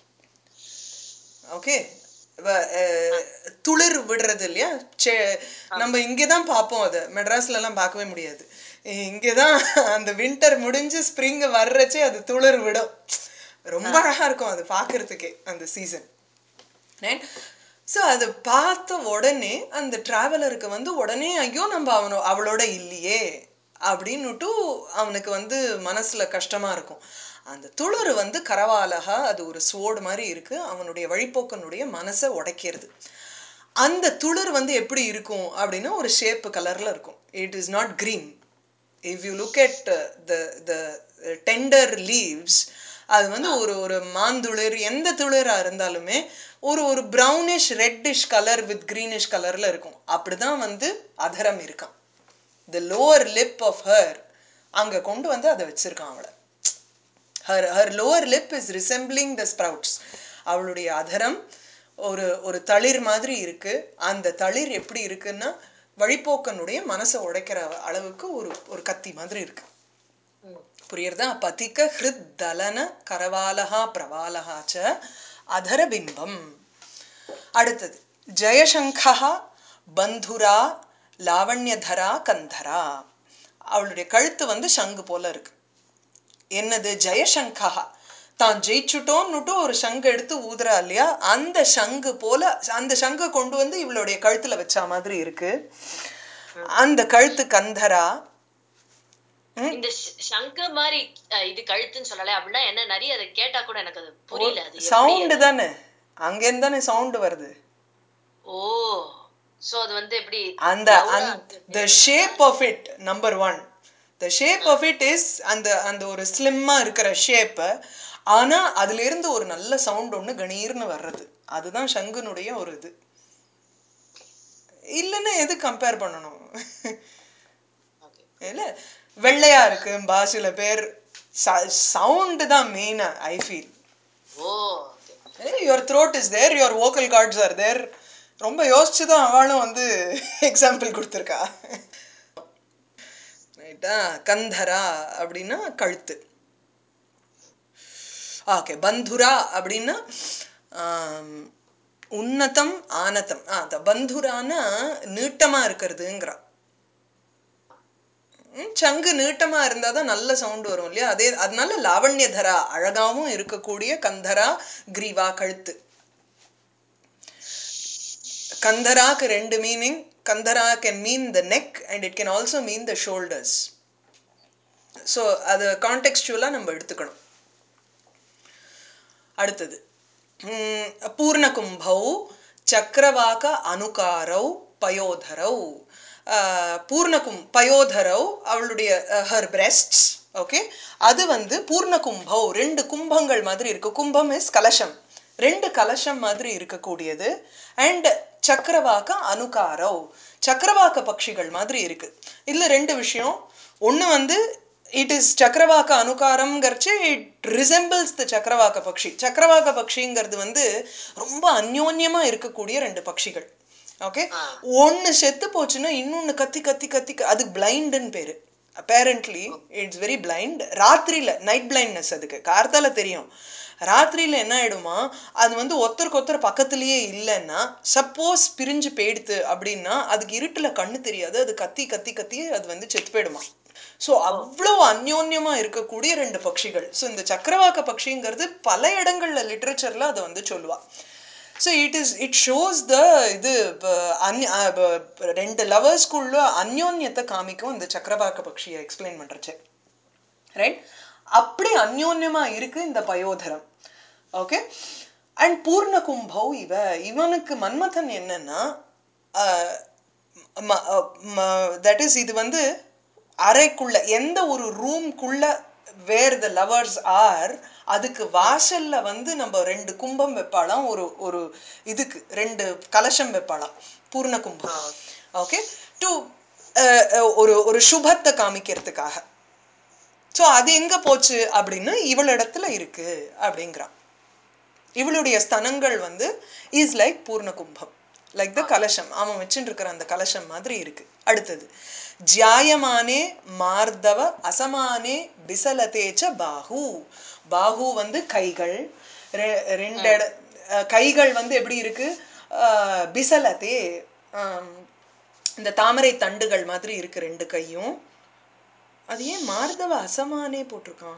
ஓகே துளிர் விடுறது இல்லையா சே நம்ம இங்கே தான் பார்ப்போம் அதை மெட்ராஸ்லலாம் பார்க்கவே முடியாது இங்கே தான் அந்த வின்டர் முடிஞ்சு ஸ்ப்ரிங் வர்றச்சே அது துளிர் விடும் ரொம்ப அழகாக இருக்கும் அது பார்க்கறதுக்கே அந்த சீசன் ரைட் ஸோ அது பார்த்த உடனே அந்த டிராவலருக்கு வந்து உடனே ஐயோ நம்ம அவனோ அவளோட இல்லையே அப்படின்னுட்டு அவனுக்கு வந்து மனசில் கஷ்டமாக இருக்கும் அந்த துளிர் வந்து கரவாலகா அது ஒரு ஸ்வோர்டு மாதிரி இருக்கு அவனுடைய வழிப்போக்கனுடைய மனசை உடைக்கிறது அந்த துளிர் வந்து எப்படி இருக்கும் அப்படின்னா ஒரு ஷேப்பு கலரில் இருக்கும் it is not green if you look at the the tender leaves அது வந்து ஒரு ஒரு மாந்துளிர் எந்த துளிரா இருந்தாலுமே ஒரு ஒரு brownish reddish colour with greenish கலர்ல இருக்கும் அப்படிதான் வந்து அதரம் இருக்கான் the lower lip of her அங்க கொண்டு வந்து அதை வச்சிருக்கான் அவளை her her lower lip is resembling the sprouts அவளுடைய அதரம் ஒரு ஒரு தளிர் மாதிரி இருக்கு அந்த தளிர் எப்படி இருக்குன்னா வழிப்போக்கனுடைய மனசை உடைக்கிற அளவுக்கு ஒரு ஒரு கத்தி மாதிரி இருக்கு புரியுறதா பதிக்க ஹிருத் தலன கரவாலகா பிரவாலகா ச அதரபிம்பம் அடுத்தது ஜெயசங்கா பந்துரா லாவண்யதரா கந்தரா அவளுடைய கழுத்து வந்து சங்கு போல இருக்கு என்னது ஜெயசங்கா தான் ஜெயிச்சுட்டோன்னுட்டு ஒரு சங்கு எடுத்து ஊதுறா இல்லையா அந்த சங்கு போல அந்த சங்கை கொண்டு வந்து இவளுடைய கழுத்துல வச்ச மாதிரி இருக்கு அந்த கழுத்து கந்தரா இந்த ஷ- சங்கு மாதிரி அஹ், இது கழுத்துன்னு சொல்லல அப்படின்னா என்ன நிறைய அதை கேட்டா கூட எனக்கு அது புரியல அது எப்படி சவுண்டு அது? தானே அங்கேருந்து தானே சவுண்டு வருது ஓ சோ அது வந்து எப்படி அந்த loud ஆ அந்த the shape of it number one the shape of it is அந்த அந்த ஒரு ஸ்லிம்மா இருக்கிற ஷேப்பு ஆனா அதுல இருந்து ஒரு நல்ல சவுண்ட் ஒண்ணு கணீர்னு வர்றது அதுதான் சங்குனுடைய ஒரு இது இல்லைன்னா எது கம்பேர் பண்ணணும் Okay. இல்ல வெள்ளையா இருக்கு பா சில பேர் சவுண்டு தான் மெயினா I feel oh okay. Your throat is there your vocal cords are there ரொம்ப யோசிச்சு தான் அவளும் வந்து எக்ஸாம்பிள் கொடுத்துருக்கா ரைட்டா கந்தரா அப்படின்னா கழுத்து ஓகே பந்துரா அப்படின்னா ஆம், உன்னதம் ஆனதம் ஆ அந்த பந்துரானா நீட்டமா இருக்கிறதுங்கிறா ம், சங்கு நீட்டமா இருந்தாதான் நல்ல சவுண்ட் வரும் இல்லையா அதே அதனால லாவண்யதரா அழகாவும் இருக்கக்கூடிய கந்தரா கிரீவா கழுத்து கந்தராக்கு ரெண்டு மீனிங் கந்தரா can mean the neck and it can also mean the shoulders so அது கான்டெக்ஸ்டுவலாக நம்ம எடுத்துக்கணும் அடுத்தது ம், பூர்ணகும்பௌ சக்கரவாக அனுகாரௌ பயோதரௌ அஹ், பூர்ணகும் பயோதரௌ அவளுடைய ஹர் பிரெஸ்ட்ஸ் ஓகே அது வந்து பூர்ணகும்பௌ ரெண்டு கும்பங்கள் மாதிரி இருக்கு கும்பம் இஸ் கலசம் ரெண்டு கலசம் மாதிரி இருக்கக்கூடியது அண்ட் சக்கரவாக்க அனுகாரௌ சக்கரவாக்க பட்சிகள் மாதிரி இருக்கு இதுல ரெண்டு விஷயம் ஒண்ணு வந்து இட் இஸ் சக்கரவாக்க அனுகாரம்ங்கிறச்சு இட் ரிசெம்பிள்ஸ் த சக்கரவாக்க பக்ஷி சக்கரவாக்க பக்ஷிங்கிறது வந்து ரொம்ப அந்யோன்யமா இருக்கக்கூடிய ரெண்டு பட்சிகள் ஓகே ஒன்னு செத்து போச்சுன்னா இன்னொன்னு கத்தி கத்தி கத்தி க- அதுக்கு பிளைண்டுன்னு பேரு அப்பேரண்ட்லி இட்ஸ் வெரி பிளைண்ட் ராத்திரியில நைட் பிளைண்ட்னஸ் அதுக்கு கார்த்தால தெரியும் ராத்திரியில என்ன ஆயிடுமா அது வந்து ஒருத்தருக்கு ஒருத்தர் பக்கத்துலயே இல்லைன்னா சப்போஸ் பிரிஞ்சு போயிடுத்து அப்படின்னா அதுக்கு இருட்டுல கண்ணு தெரியாது அது கத்தி கத்தி கத்தி அது வந்து செத்து போயிடுமா ஸோ அவ்வளோ அந்யோன்யமா இருக்கக்கூடிய ரெண்டு பட்சிகள் ஸோ இந்த சக்கரவாக்க பட்சிங்கிறது பல இடங்கள்ல லிட்ரேச்சர்ல அதை வந்து சொல்லுவா so it is it shows the இது ப- அந்ய- அஹ் ப- ரெண்டு லவர்ஸ்குள்ள அந்யோன்யத்தை காமிக்கும் இந்த சக்கரவாக்க பட்சியை எக்ஸ்பிளைன் பண்றச்சு ரைட் அப்படி அந்யோன்யமா இருக்கு இந்த பயோதரம் ஓகே அண்ட் பூர்ண கும்பௌ இவ இவனுக்கு மன்மதன் என்னன்னா தட் இஸ் இது வந்து அறைக்குள்ள எந்த ஒரு ரூம்குள்ள வேர் த லவர்ஸ் ஆர் அதுக்கு வாசல்ல வந்து நம்ம ரெண்டு கும்பம் வைப்பாளாம் ஒரு ஒரு இதுக்கு ரெண்டு கலசம் வைப்பாளாம் பூர்ண கும்பம் ஓகே டு ஒரு ஒரு சுபத்தை காமிக்கிறதுக்காக ஸோ அது எங்க போச்சு அப்படின்னு இவளிடத்துல இருக்கு அப்படிங்கிறான் இவளுடைய ஸ்தனங்கள் வந்து இஸ் லைக் பூர்ண கும்பம் லைக் த கலசம் அவன் வச்சுட்டு இருக்கிற அந்த கலசம் மாதிரி இருக்கு அடுத்தது ஜியாயமானே மார்தவ அசமானே பிசலதேச்ச பாஹு பாஹு வந்து கைகள் ரெ- ரெண்டு இட அஹ் கைகள் வந்து எப்படி இருக்கு அஹ் பிசலதே ஆம், இந்த தாமரை தண்டுகள் மாதிரி இருக்கு ரெண்டு கையும் அது ஏன் மார்தவ அசமானே போட்டிருக்கான்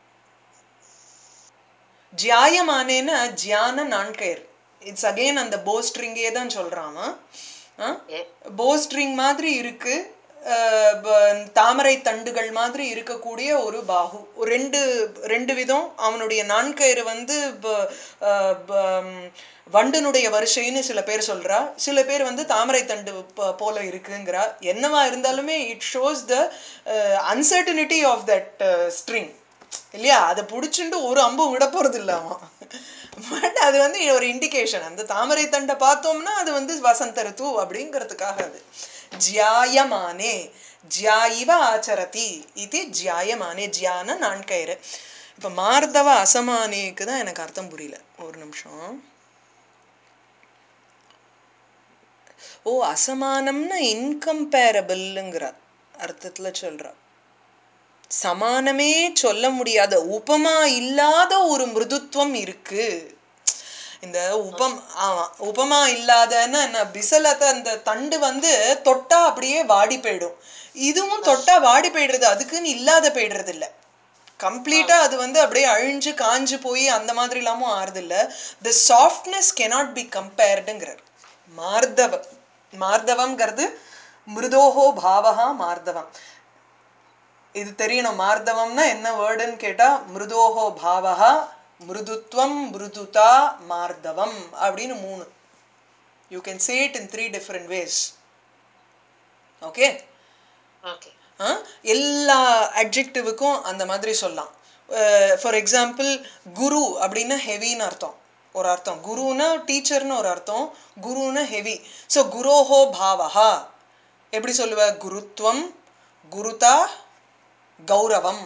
ஜியாயமானேன்னா ஜியான நான்கயிர் இட்ஸ் அகைன் அந்த போ ஸ்ட்ரிங்கே தான் சொல்றான் Okay. போ ஸ்ட்ரிங் மாதிரி இருக்கு அஹ் ப- தாமரை தண்டுகள் மாதிரி இருக்கக்கூடிய ஒரு பாகு ஒரு ரெண்டு ரெண்டு விதம் அவனுடைய நான்கயிறு வந்து ப- அஹ் ப- ம், வண்டனுடைய வரிசைன்னு சில பேர் சொல்றா சில பேர் வந்து தாமரை தண்டு ப- போல இருக்குங்கிறா என்னவா இருந்தாலுமே it shows the uncertainty of that string இல்லையா அதை பிடிச்சிட்டு ஒரு அம்பு விட போறது இல்ல அவன் பட் அது வந்து ஒரு இண்டிகேஷன் அந்த தாமரை தண்டை பார்த்தோம்னா அது வந்து வசந்த ரித்து அப்படிங்கிறதுக்காக அது ஜியாயமானே ஜியாயிவ ஆச்சரதி இது ஜியாயமானே ஜியான நான்கயிறு இப்போ மார்தவ அசமானேக்கு தான் எனக்கு அர்த்தம் புரியல ஒரு நிமிஷம் ஓ அசமானம்னா இன்கம்பேரபிள்ங்கிற அர்த்தத்துல சொல்றா சமானமே சொல்ல முடியாத உபமா இல்லாத ஒரு மிருதுத்துவம் இருக்கு இந்த உபம் ஆமா உபமா இல்லாதன்னா என்ன பிசலத்தை அந்த தண்டு வந்து தொட்டா அப்படியே வாடி போயிடும் இதுவும் தொட்டா வாடி போயிடுறது அதுக்குன்னு இல்லாத போயிடுறது இல்ல கம்ப்ளீட்டா அது வந்து அப்படியே அழிஞ்சு காஞ்சு போய் அந்த மாதிரி இல்லாமல் ஆறுது இல்ல த சாஃப்ட்னஸ் கெனாட் பி கம்பேர்டுங்கிறார் மார்தவம் மார்தவம்ங்கிறது மிருதோஹோ பாவகா மார்தவம் இது தெரியணும் மார்தவம்னா என்ன வேர்டுன்னு கேட்டா மிருதோஹோ பாவகா மிருதுத்வம் மிருதுதா மார்தவம் அப்படின்னு மூணு you can say it in three different ways okay okay எல்லா அட்ஜெக்டிவுக்கும் அந்த மாதிரி சொல்லலாம் ஃபார் எக்ஸாம்பிள் குரு அப்படின்னா ஹெவின்னு அர்த்தம் ஒரு அர்த்தம் குருன்னா டீச்சர்னு ஒரு அர்த்தம் குருன்னா ஹெவி ஸோ குரோஹோ பாவஹா எப்படி சொல்லுவ குருத்வம் குருதா கௌரவம்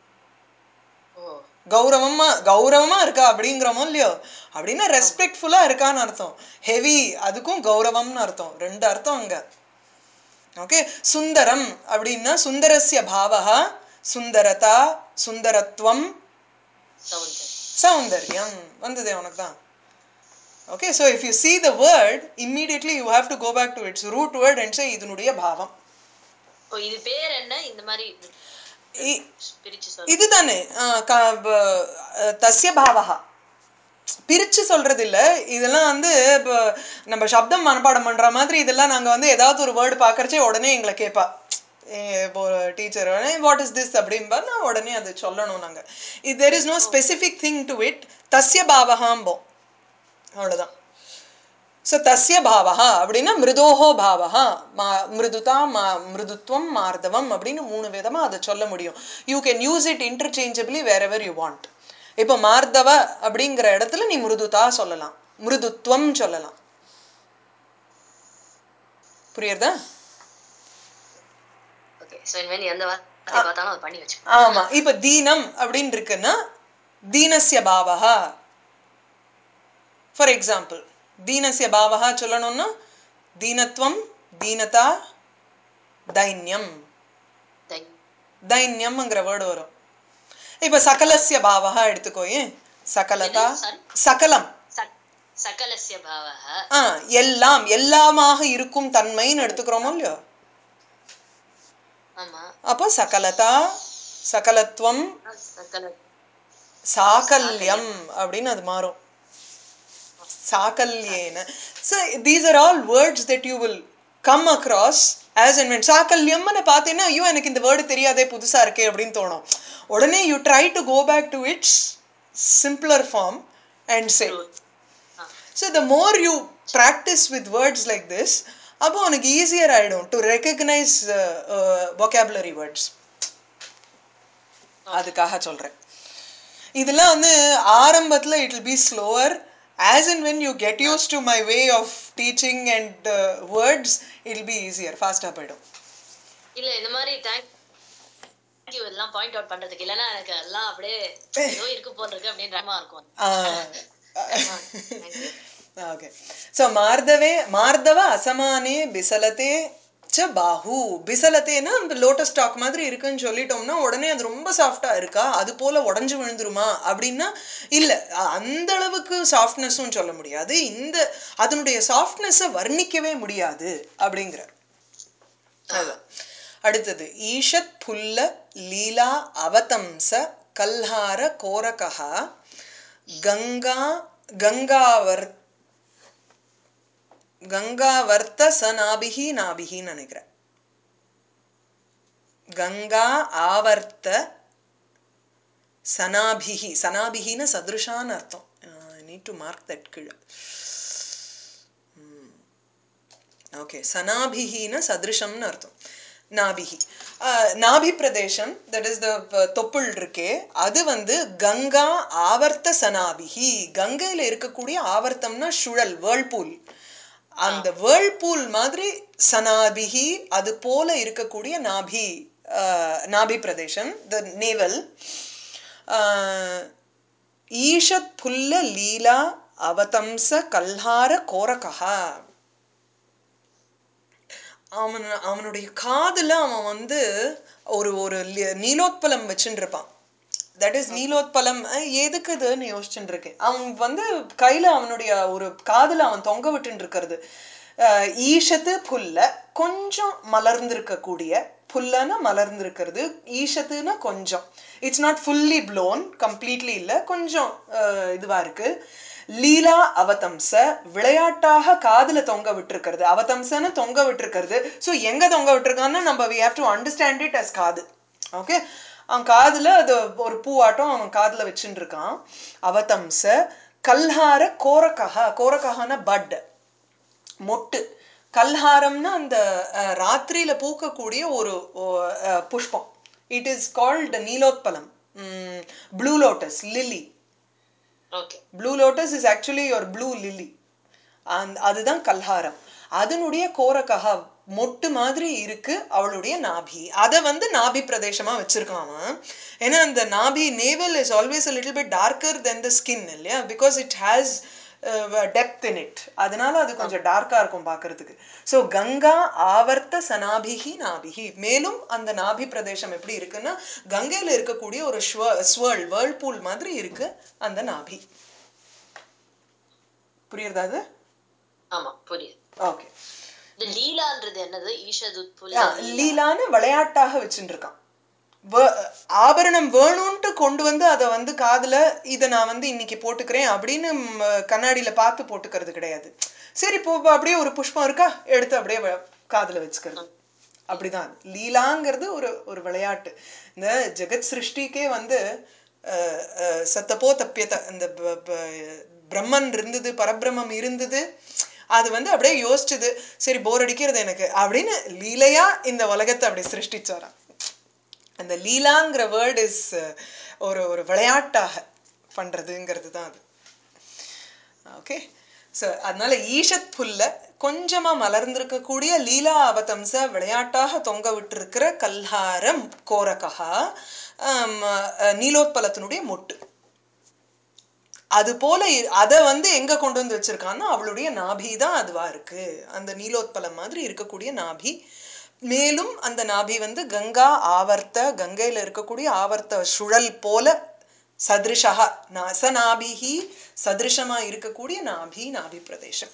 ஓ கௌரவமா கௌரவமா இருக்கா அப்படிங்கிறோமோ இல்லையோ அப்படின்னா ரெஸ்பெக்ட்ஃபுல்லா இருக்கான்னு அர்த்தம் ஹெவி அதுக்கும் கௌரவம்னு அர்த்தம் ரெண்டு அர்த்தம் அங்க ஓகே சுந்தரம் அப்படின்னா சுந்தரஸ்ய பாவகா சுந்தரதா சுந்தரத்துவம் சவுந்தர் சௌந்தர்யம் வந்ததே உனக்கு தான் okay so if you see the word immediately you have to go back to its root word and say இதனுடைய பாவம் ஓ இது பேர் என்ன இந்த மாதிரி இ- பிரிச்சு சொல்ல இதுதானே ஆஹ் க- ப- அஹ் தஸ்ய பாவகா பிரிச்சு சொல்றது இல்ல இதெல்லாம் வந்து இப்போ நம்ம சப்தம் மனப்பாடம் பண்ற மாதிரி இதெல்லாம் நாங்க வந்து ஏதாவது ஒரு வேர்டு பார்க்கறச்சே உடனே எங்களை கேட்பா ஏ, இப்போ டீச்சர் வாட் இஸ் திஸ் அப்படின்பா நான் உடனே அது சொல்லணும் நாங்க இது there is no specific thing to it தஸ்ய பாவகாம்போம் அவ்வளவுதான் ஸோ தஸ்ய பாவகா அப்படின்னா மிருதோஹோ பாவகா மா மிருதுதா மா மிருதுத்வம் மார்தவம் அப்படின்னு மூணு விதமா அதை சொல்ல முடியும் you can use it interchangeably wherever you want இப்போ மார்தவ அப்படிங்கிற இடத்துல நீ மிருதுதா சொல்லலாம் மிருதுத்வம் சொல்லலாம் புரியுறதா ஓகே ஸோ இனிமேல் எந்த வார்த்தை பார்த்தாலும் அதை பண்ணி வச்சு ஆமா இப்போ தீனம் அப்படின்னு இருக்குன்னா தீனஸ்ய பாவகா ஃபார் எக்ஸாம்பிள் தீனஸ்ய பாவகா சொல்லணும்னா தீனத்வம் தீனதா தைன்யம் தைன்யம்ங்கிற வேர்டு வரும் இப்ப சகலஸ்ய பாவகா எடுத்துக்கோயே சகலதா என்ன? Sorry? சகலம் சகலசிய பாவக ஆ எல்லாம் எல்லாமாக இருக்கும் தன்மைன்னு எடுத்துக்கிறோமோ இல்லையோ ஆமா அப்போ சகலதா சகலத்துவம் சகல சாகல்யம் அப்படின்னு அது மாறும் சாகல்யேன so these are all words that you will come across as and when சாகல்யம்னு பார்த்தீங்கன்னா ஐயோ எனக்கு இந்த வேர்டு தெரியாதே புதுசா இருக்கே அப்படின்னு தோணும் உடனே you try to go back to its simpler form and say ah so the more you practice with words like this அப்போ உனக்கு ஈஸியர் ஆயிடும் டு ரெக்கக்னைஸ் vocabulary வேர்ட்ஸ் அதுக்காக சொல்றேன் இதெல்லாம் வந்து ஆரம்பத்துல it will be slower as and when you get use to my way of teaching and words it will be easier ஃபாஸ்ட்டாக போயிடும் இல்ல இந்த மாதிரி தேங்க் யூ எல்லாம் பாயிண்ட் அவுட் பண்றதுக்கு இல்லைன்னா எனக்கு எல்லாம் அப்படியே ஏதோ இருக்கு போல் இருக்கு அப்படின்றமா இருக்கும் Thank you. ஓகே ஸோ மார்தவே மார்தவ அசமானே பிசலத்தே ச பாஹு பிசலத்தேனா அந்த லோட்டஸ் ஸ்டாக் மாதிரி இருக்குன்னு சொல்லிட்டோம்னா உடனே அது ரொம்ப சாஃப்டா இருக்கா அது போல உடஞ்சு விழுந்துருமா அப்படின்னா இல்ல அ- அந்த அளவுக்கு சாஃப்ட்னஸும் சொல்ல முடியாது இந்த அதனுடைய சாஃப்ட்னஸை வர்ணிக்கவே முடியாது அப்படிங்கிற அதுதான் அடுத்தது ஈஷத் புல்ல லீலா அவதம்ச கல்ஹார கோரகா கங்கா கங்காவர் கங்காவர்த்த ச நாபிகி நாபிகின்னு நினைக்கிறேன் கங்கா ஆவர்த்த சனாபிகி சனாபிகின்னு சதுருஷான்னு அர்த்தம் நீட் டு மார்க் தட் கீழே ஓகே சனாபிஹின சதிருஷம்னு அர்த்தம் நாபிஹி அஹ், நாபி பிரதேசம் தட் இஸ் த தொப்புள் இருக்கே அது வந்து கங்கா ஆவர்த்த சனாபிஹி கங்கையில் இருக்கக்கூடிய ஆவர்த்தம்னா சுழல் வேர்ல்பூல் அந்த வேர்ல்பூல் மாதிரி சனாபிஹி அது போல இருக்கக்கூடிய நாபி அஹ், நாபி பிரதேசம் த நேவல் ஈஷத் புல்ல லீலா அவதம்ச கல்ஹார கோரகா அவன் அவனுடைய காதுல அவன் வந்து ஒரு ஒரு லி- நீலோத்பலம் வச்சுட்டு இருப்பான் தட் இஸ் நீலோத்பலம் அஹ், எதுக்கு இதுன்னு யோசிச்சுட்டு இருக்கேன் அவன் வந்து கையில அவனுடைய ஒரு காதுல அவன் தொங்க விட்டுட்டு இருக்கிறது அஹ், ஈஷத்து புல்ல கொஞ்சம் மலர்ந்திருக்கக்கூடிய புல்லன்னா மலர்ந்திருக்கிறது ஈஷத்துன்னா கொஞ்சம் it's not fully blown completely இல்லை கொஞ்சம் அஹ், இதுவா இருக்கு லீலா அவதம்ச விளையாட்டாக காதுல தொங்க விட்டுருக்கிறது அவதம்சன்னு தொங்க விட்டுருக்கிறது ஸோ எங்க தொங்க விட்டுருக்கான்னு நம்ம we have to understand it as காது ஓகே அவன் காதுல அது ஒரு பூவாட்டம் அவன் காதுல வச்சுட்டு இருக்கான் அவதம்ச கல்ஹார கோரகஹா கோரகஹான பட் மொட்டு கல்ஹாரம்னா அந்த அஹ், ராத்திரியில பூக்கக்கூடிய ஒரு ஓ- அஹ், புஷ்பம் இட் இஸ் கால்டு நீலோத்பலம் blue lotus lily okay blue lotus is actually your blue lily அந்த அதுதான் கல்ஹாரம் அதனுடைய கோரகஹா மொட்டு மாதிரி இருக்கு அவளுடைய நாபி அதை வந்து நாபி பிரதேசமா வச்சிருக்கான் அவன் ஏன்னா அந்த நாபி navel is always a little bit darker than the skin இல்லையா because it has depth in it அதனால அது கொஞ்சம் டார்க்கா இருக்கும் பார்க்கிறதுக்கு ஸோ கங்கா ஆவர்த்த சனாபிகி நாபிகி மேலும் அந்த நாபி பிரதேசம் எப்படி இருக்குன்னா கங்கையில இருக்கக்கூடிய ஒரு ஸ்வேர்ல் வேர்ல்பூல் மாதிரி இருக்கு அந்த நாபி புரியுறதா அது ஆமா புரியுது ஓகே இந்த லீலான்றது என்னது ஈஷதுத் புல் லீலான்னு விளையாட்டாக வச்சுட்டு இருக்கான் வே- ஆபரணம் வேணும்ன்ட்டு கொண்டு வந்து அதை வந்து காதுல இதை நான் வந்து இன்னைக்கு போட்டுக்கிறேன் அப்படின்னு ம், கண்ணாடியில பார்த்து போட்டுக்கிறது கிடையாது சரி இப்போ அப்படியே ஒரு புஷ்பம் இருக்கா எடுத்து அப்படியே வ- காதுல வச்சுக்கிறது அப்படிதான் அது. லீலாங்கிறது ஒரு ஒரு விளையாட்டு இந்த ஜெகத் சிருஷ்டிக்கே வந்து அஹ், அஹ், சத்தப்போ தப்பியத்த இந்த ப- ப- பிரம்மன் இருந்தது பரபிரம்மம் இருந்தது அது வந்து அப்படியே யோசிச்சுது சரி போர் அடிக்கிறது எனக்கு அப்படின்னு லீலையா இந்த உலகத்தை அப்படி சிருஷ்டிச்சாராம் அந்த லீலாங்கிற வேர்ட் இஸ் ஒரு ஒரு விளையாட்டாக பண்றதுங்கிறது தான் அது ஓகே ஸோ அதனால ஈஷத் புல்ல கொஞ்சமா மலர்ந்திருக்கக்கூடிய லீலா அவதம்ச விளையாட்டாக தொங்க விட்டிருக்கிற கல்ஹாரம் கோரகா ஆம், அஹ், நீலோத்பலத்தினுடைய மொட்டு அது போல இ- அதை வந்து எங்க கொண்டு வந்து வச்சிருக்கான்னா அவளுடைய நாபி தான் அதுவா இருக்கு அந்த நீலோத்பலம் மாதிரி இருக்கக்கூடிய நாபி மேலும் அந்த நாபி வந்து கங்கா ஆவர்த்த கங்கையில இருக்கக்கூடிய ஆவர்த்த சுழல் போல சதிருஷா நசநாபிஹி சதிருஷமா இருக்கக்கூடிய நாபி நாபி பிரதேசம்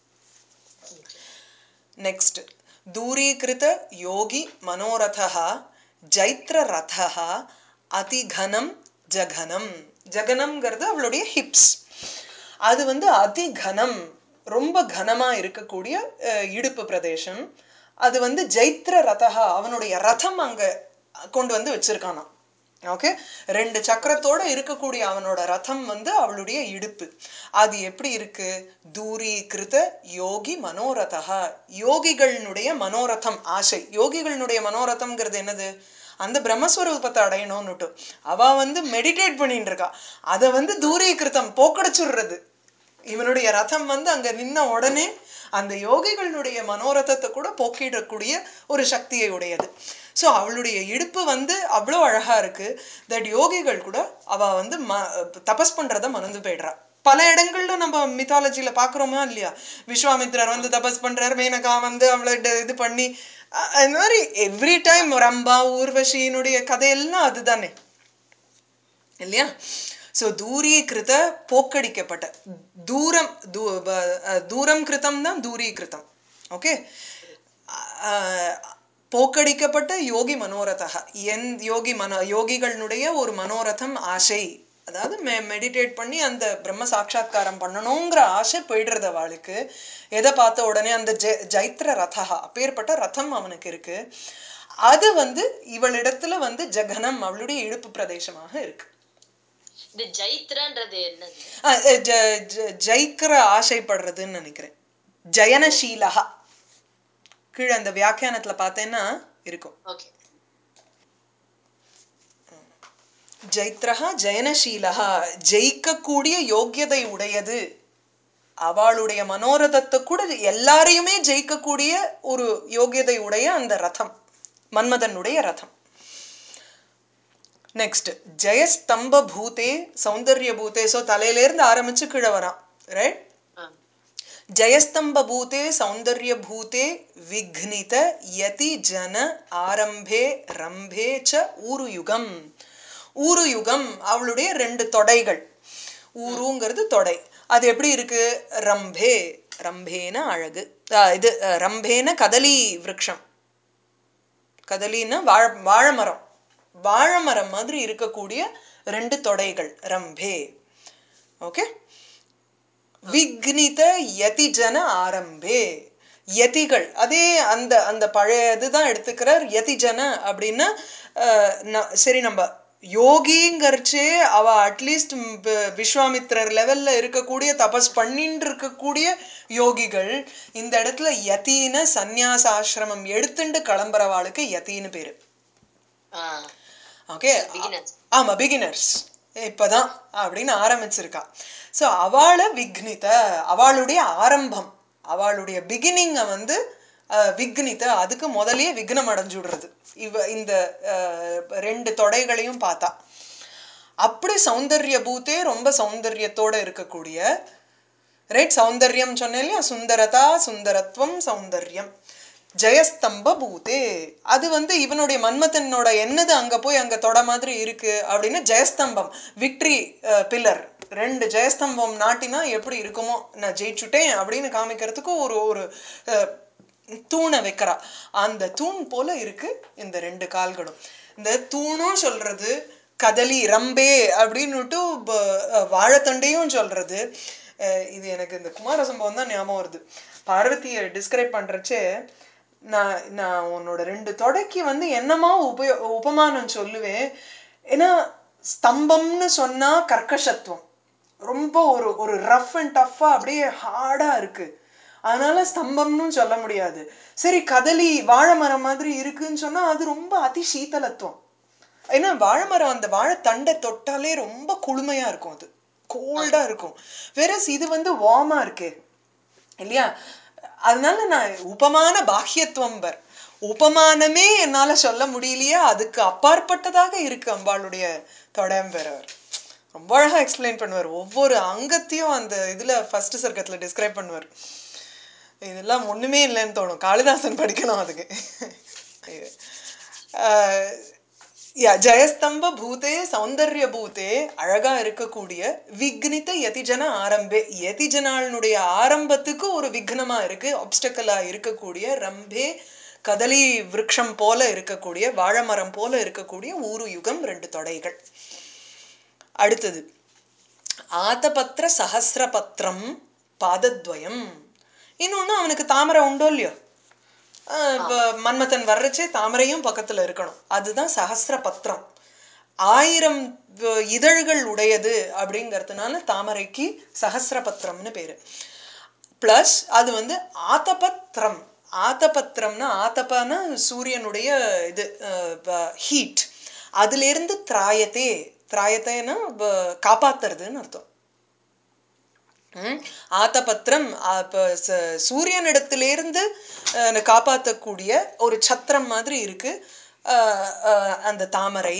ನೆಕ್ಸ್ಟ್ ದೂರೀಕೃತ ಯೋಗಿ ಮನೋರಥಃ ಜೈತ್ರ ರಥಃ அதி கனம் ஜகனம் ஜகனம்ங்கிறது அவளுடைய ஹிப்ஸ் அது வந்து அதி கனம் ரொம்ப கனமா இருக்கக்கூடிய அஹ், இடுப்பு பிரதேசம் அது வந்து ஜைத்ர ரதஹா அவனுடைய ரதம் அங்க கொண்டு வந்து வச்சிருக்கானாம் ஓகே ரெண்டு சக்கரத்தோட இருக்கக்கூடிய அவனோட ரதம் வந்து அவளுடைய இடுப்பு அது எப்படி இருக்கு தூரீகிருத யோகி மனோரதா யோகிகளினுடைய மனோரதம் ஆசை யோகிகளினுடைய மனோரதம்ங்கிறது என்னது அந்த பிரம்மஸ்வரூபத்தை அடையணும்னுட்டு அவ வந்து மெடிடேட் பண்ணிட்டு இருக்கா அதை வந்து தூரீகிருத்தம் போக்கடிச்சுடுறது இவனுடைய ரதம் வந்து அங்க நின்ன உடனே அந்த யோகிகளுடைய மனோரதத்தை கூட போக்கிடக்கூடிய ஒரு சக்தியை உடையது ஸோ அவளுடைய இடுப்பு வந்து அவ்வளோ அழகா இருக்கு தட் யோகிகள் கூட அவ வந்து ம தபஸ் பண்றத மறந்து போயிடுறா பல இடங்கள்ல நம்ம மித்தாலஜில பாக்குறோமா இல்லையா விஸ்வாமித்ரர் வந்து தபஸ் பண்றாரு மேனகா வந்து அவளை ட- இது பண்ணி அ- அது மாதிரி எவ்ரி டைம் ரம்பா ஊர்வஷியினுடைய கதையெல்லாம் அதுதானே இல்லையா ஸோ தூரீகிருத போக்கடிக்கப்பட்ட தூரம் தூ ப- அஹ் தூரம் கிருத்தம் தான் தூரீகிருத்தம் ஓகே போக்கடிக்கப்பட்ட யோகி மனோரதா என் யோகி மனோ யோகிகளுடைய ஒரு மனோரதம் ஆசை அதாவது மெ மெடிடேட் பண்ணி அந்த பிரம்ம சாட்சா்காரம் பண்ணணுங்கிற ஆசை போயிடுறது அவளுக்கு எதை பார்த்த உடனே அந்த ஜெ ஜைத்ர ரதா அப்பேற்பட்ட ரதம் அவனுக்கு இருக்கு அது வந்து இவளிடத்துல வந்து ஜகனம் அவளுடைய இடுப்பு பிரதேசமாக இருக்கு இது ஜைத்ரன்றது என்னது அஹ், அஹ், ஜ- ஜ- ஜெயிக்கிற ஆசைப்படுறதுன்னு நினைக்கிறேன் ஜெயனசீலகா கீழே அந்த வியாக்கியானத்துல பார்த்தேன்னா இருக்கும் ஓகே ஜைத்ரஹா ஜெயனசீலகா ஜெயிக்கக்கூடிய யோக்கியதை உடையது அவளுடைய மனோரதத்தை கூட எல்லாரையுமே ஜெயிக்கக்கூடிய ஒரு யோகியதை உடைய அந்த ரதம் மன்மதனுடைய ரதம் நெக்ஸ்ட் ஜெயஸ்தம்ப பூதே சௌந்தர்ய பூதே ஸோ தலையிலேருந்து ஆரம்பிச்சு கீழே வரான் ரைட் ஆ ஜயஸ்தம்பூதே சௌந்தர்யபூதே விக்னித யதி ஜன ஆரம்பே ரம்பே ச ஊருயுகம் ஊருயுகம் அவளுடைய ரெண்டு தொடைகள் ஊருங்கிறது தொடை அது எப்படி இருக்கு ரம்பே ரம்பேன அழகு ஆ, இது அ, ரம்பேன கதலி விருட்சம் கதலின்னா வாழ வாழைமரம் வாழைமரம் மாதிரி இருக்கக்கூடிய ரெண்டு தொடைகள் ரம்பே ஓகே விக்னித யதிஜன ஆரம்பே யதிகள் அதே அந்த அந்த பழைய இதுதான் எடுத்துக்கிறார் யதிஜன அப்படின்னா அஹ், ந- சரி நம்ம யோகிங்கிறச்சே அவ அட்லீஸ்ட் விஸ்வாமித்ரர் லெவல்ல இருக்கக்கூடிய தபஸ் பண்ணிட்டு இருக்கக்கூடிய யோகிகள் இந்த இடத்துல யதின சந்நியாச ஆசிரமம் எடுத்துட்டு கிளம்புறவாளுக்கு யதின்னு பேரு ஆ ஓகே பிகினர்ஸ் ஆமா பிகினர்ஸ் இப்பதான் அப்படின்னு ஆரம்பிச்சிருக்கா ஸோ அவளை விக்னித அவளுடைய ஆரம்பம் அவளுடைய பிகினிங்கை வந்து அஹ், விக்னித அதுக்கு முதல்லயே விக்னம் அடைஞ்சுடுறது இவ இந்த அஹ், ரெண்டு தொடைகளையும் பார்த்தா அப்படி சௌந்தர்ய பூத்தே ரொம்ப சௌந்தரியத்தோட இருக்கக்கூடிய ரைட் சௌந்தர்யம் சொன்னேன் இல்லையா சுந்தரதா சுந்தரத்துவம் சௌந்தர்யம் ஜெயஸ்தம்ப பூதே அது வந்து இவனுடைய மன்மதனோட என்னது அங்க போய் அங்க தொட மாதிரி இருக்கு அப்படின்னு ஜெயஸ்தம்பம் விக்ட்ரி பில்லர் ரெண்டு ஜெயஸ்தம்பம் நாட்டினா எப்படி இருக்குமோ நான் ஜெயிச்சுட்டேன் அப்படின்னு காமிக்கிறதுக்கு ஒரு ஒரு அஹ், தூணை வைக்கிறா அந்த தூண் போல இருக்கு இந்த ரெண்டு கால்களும் இந்த தூணும் சொல்றது கதலி ரம்பே அப்படின்னுட்டு ப- அஹ், வாழைத்தண்டையும் சொல்றது அஹ், இது எனக்கு இந்த குமார சம்பவம் தான் ஞாபகம் வருது பார்வதியை டிஸ்கிரைப் பண்றச்சே நான் நான் உன்னோட ரெண்டு தொடைக்கு வந்து என்னமா உபயோ உபமானம் சொல்லுவேன் ஏன்னா ஸ்தம்பம்னு சொன்னா கர்க்கசத்துவம் ரொம்ப ஒரு ஒரு ரஃப் அண்ட் டஃப்பா அப்படியே ஹார்டா இருக்கு அதனால ஸ்தம்பம்னு சொல்ல முடியாது சரி கதலி வாழை மரம் மாதிரி இருக்குன்னு சொன்னா அது ரொம்ப அதி சீதலத்துவம் ஏன்னா வாழை மரம் அந்த வாழை தண்டை தொட்டாலே ரொம்ப குளுமையா இருக்கும் அது கோல்டா இருக்கும் வேற இது வந்து வார்மா இருக்கு இல்லையா அதனால நான் உபமான பாஹ்யத்துவம் பர் உபமானமே என்னால சொல்ல முடியலையா அதுக்கு அப்பாற்பட்டதாக இருக்கு அம்பாளுடைய தொடம்பெறவர் ரொம்ப அழகா எக்ஸ்பிளைன் பண்ணுவார் ஒவ்வொரு அங்கத்தையும் அந்த இதுல ஃபர்ஸ்ட் சர்க்கத்துல டிஸ்கிரைப் பண்ணுவார் இதெல்லாம் ஒண்ணுமே இல்லைன்னு தோணும் காளிதாசன் படிக்கணும் அதுக்கு ஆஹ் யா ஜெயஸ்தம்ப பூதே சௌந்தர்ய பூதே அழகா இருக்கக்கூடிய விக்னித யதிஜன ஆரம்பே யதிஜனாளுடைய ஆரம்பத்துக்கு ஒரு விக்னமா இருக்கு ஆப்ஸ்டக்கலா இருக்கக்கூடிய ரம்பே கதலி விருட்சம் போல இருக்கக்கூடிய வாழைமரம் போல இருக்கக்கூடிய ஊரு யுகம் ரெண்டு தொடைகள் அடுத்தது ஆதபத்திர சஹசிரபத்திரம் பாதத்வயம் இன்னொன்னு அவனுக்கு தாமரை உண்டோ இல்லையோ ஆஹ் இப்ப மன்மதன் வர்றச்சே தாமரையும் பக்கத்துல இருக்கணும் அதுதான் சஹசிர பத்திரம் ஆயிரம் வ- இதழ்கள் உடையது அப்படிங்கறதுனால தாமரைக்கு சஹசிர பத்திரம்னு பேரு பிளஸ் அது வந்து ஆத்தபத்திரம் ஆத்தபத்திரம்னா ஆத்தப்பனா சூரியனுடைய இது ஹீட் அதுல இருந்து திராயத்தே திராயத்தேன்னா வ- காப்பாத்துறதுன்னு அர்த்தம் ம். ஆத்தபத்திரம் ஆ, இப்ப ச- சூரியனிடத்திலிருந்து அஹ், காப்பாற்றக்கூடிய ஒரு சத்திரம் மாதிரி இருக்கு அஹ், அஹ், அந்த தாமரை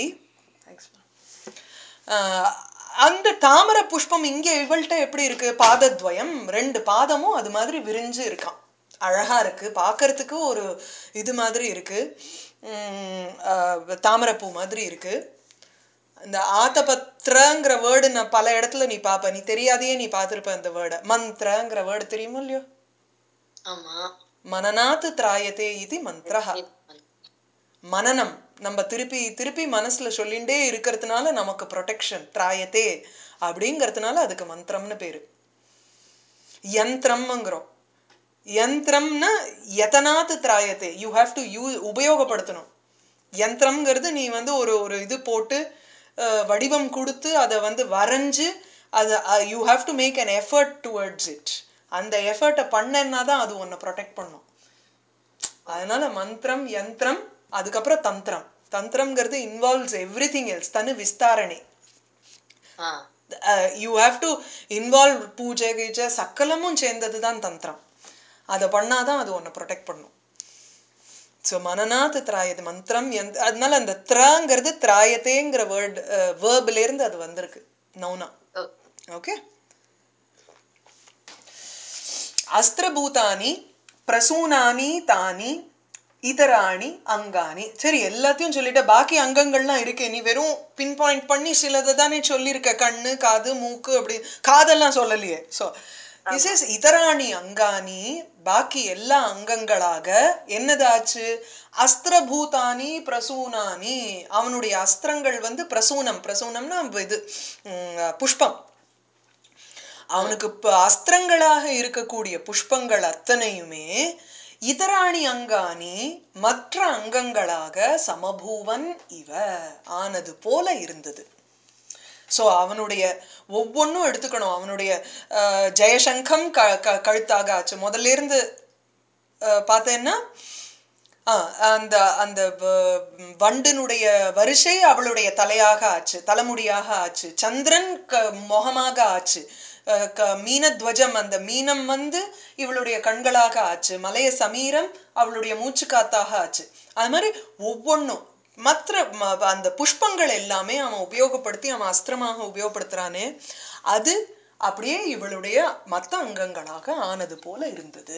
அஹ், அந்த தாமரை புஷ்பம் இங்க இவள்கிட்ட எப்படி இருக்கு பாதத்வயம் ரெண்டு பாதமும் அது மாதிரி விரிஞ்சு இருக்கான் அழகா இருக்கு பார்க்கறதுக்கு ஒரு இது மாதிரி இருக்கு உம், அஹ், தாமரைப்பூ மாதிரி இருக்கு இந்த ஆத்தபத்ரங்கிற வேர்டு நான் பல இடத்துல நீ பாப்ப நீ தெரியாதையே நீ பார்த்திருப்ப அந்த வேர்டை மந்த்ரங்கிற வேர்டு தெரியுமோ இல்லையோ ஆமா மனநாத்து திராயத்தே இது மந்திரஹ மனனம் நம்ம திருப்பி திருப்பி மனசுல சொல்லிண்டே இருக்கிறதுனால நமக்கு ப்ரொடெக்ஷன் திராயத்தே அப்படிங்கிறதுனால அதுக்கு மந்திரம்னு பேரு யந்திரம்ங்கிறோம் யந்திரம்னா எதனாத்து திராயத்தே யூ ஹாவ் டு யூ உபயோகப்படுத்தணும் யந்திரம்ங்கிறது நீ வந்து ஒரு ஒரு இது போட்டு அஹ், வடிவம் கொடுத்து அதை வந்து வரைஞ்சு அதை you have to make an effort towards it அந்த எஃபர்ட்டை பண்ணேன்னா தான் அது உன்னை ப்ரொடெக்ட் பண்ணும் அதனால மந்திரம் யந்திரம் அதுக்கப்புறம் தந்திரம் தந்திரம்ங்கிறது இன்வால்வ்ஸ் எவ்ரி திங் எல்ஸ் தனு விஸ்தாரணை ah you have to involve பூஜை கீஜை சக்கலமும் சேர்ந்தது தான் தந்திரம் அதை பண்ணாதான் அது உன்னை ப்ரொடெக்ட் பண்ணும் ஸோ மனநாத் திராயது மந்திரம் எந்த அதனால அந்த த்ராங்கிறது திராயத்தேங்கிற வேர்ட் வேர்பிலேருந்து அது வந்திருக்கு நௌனா ஓ ஓகே அஸ்திரபூதானி பிரசூனானி தானி இதராணி அங்காணி சரி எல்லாத்தையும் சொல்லிட்ட பாக்கி அங்கங்கள்லாம் இருக்கு நீ வெறும் பின் பாயிண்ட் பண்ணி சிலதை தானே சொல்லியிருக்க கண்ணு காது மூக்கு அப்படி காதெல்லாம் சொல்லலையே ஸோ இஸ் இஸ் இதராணி அங்காணி பாக்கி எல்லா அங்கங்களாக என்னதாச்சு அஸ்திரபூதானி பிரசூனானி அவனுடைய அஸ்திரங்கள் வந்து பிரசூனம் பிரசூனம்னா இது ம், புஷ்பம் அவனுக்கு இப்ப அஸ்திரங்களாக இருக்கக்கூடிய புஷ்பங்கள் அத்தனையுமே இதராணி அங்காணி மற்ற அங்கங்களாக சமபூவன் இவ ஆனது போல இருந்தது ஸோ அவனுடைய ஒவ்வொன்றும் எடுத்துக்கணும் அவனுடைய அஹ், ஜெயசங்கம் க க கழுத்தாக ஆச்சு முதல்ல இருந்து அஹ், பார்த்தேன்னா ஆ, அந்த அந்த வ- வண்டினுடைய வரிசை அவளுடைய தலையாக ஆச்சு தலைமுடியாக ஆச்சு சந்திரன் க முகமாக ஆச்சு அஹ், க மீனத்வஜம் அந்த மீனம் வந்து இவளுடைய கண்களாக ஆச்சு மலைய சமீரம் அவளுடைய மூச்சு காத்தாக ஆச்சு அது மாதிரி ஒவ்வொன்றும் மற்ற ம- அந்த புஷ்பங்கள் எல்லாமே அவன் உபயோகப்படுத்தி அவன் அஸ்திரமாக உபயோகப்படுத்துறானே அது அப்படியே இவளுடைய மற்ற அங்கங்களாக ஆனது போல இருந்தது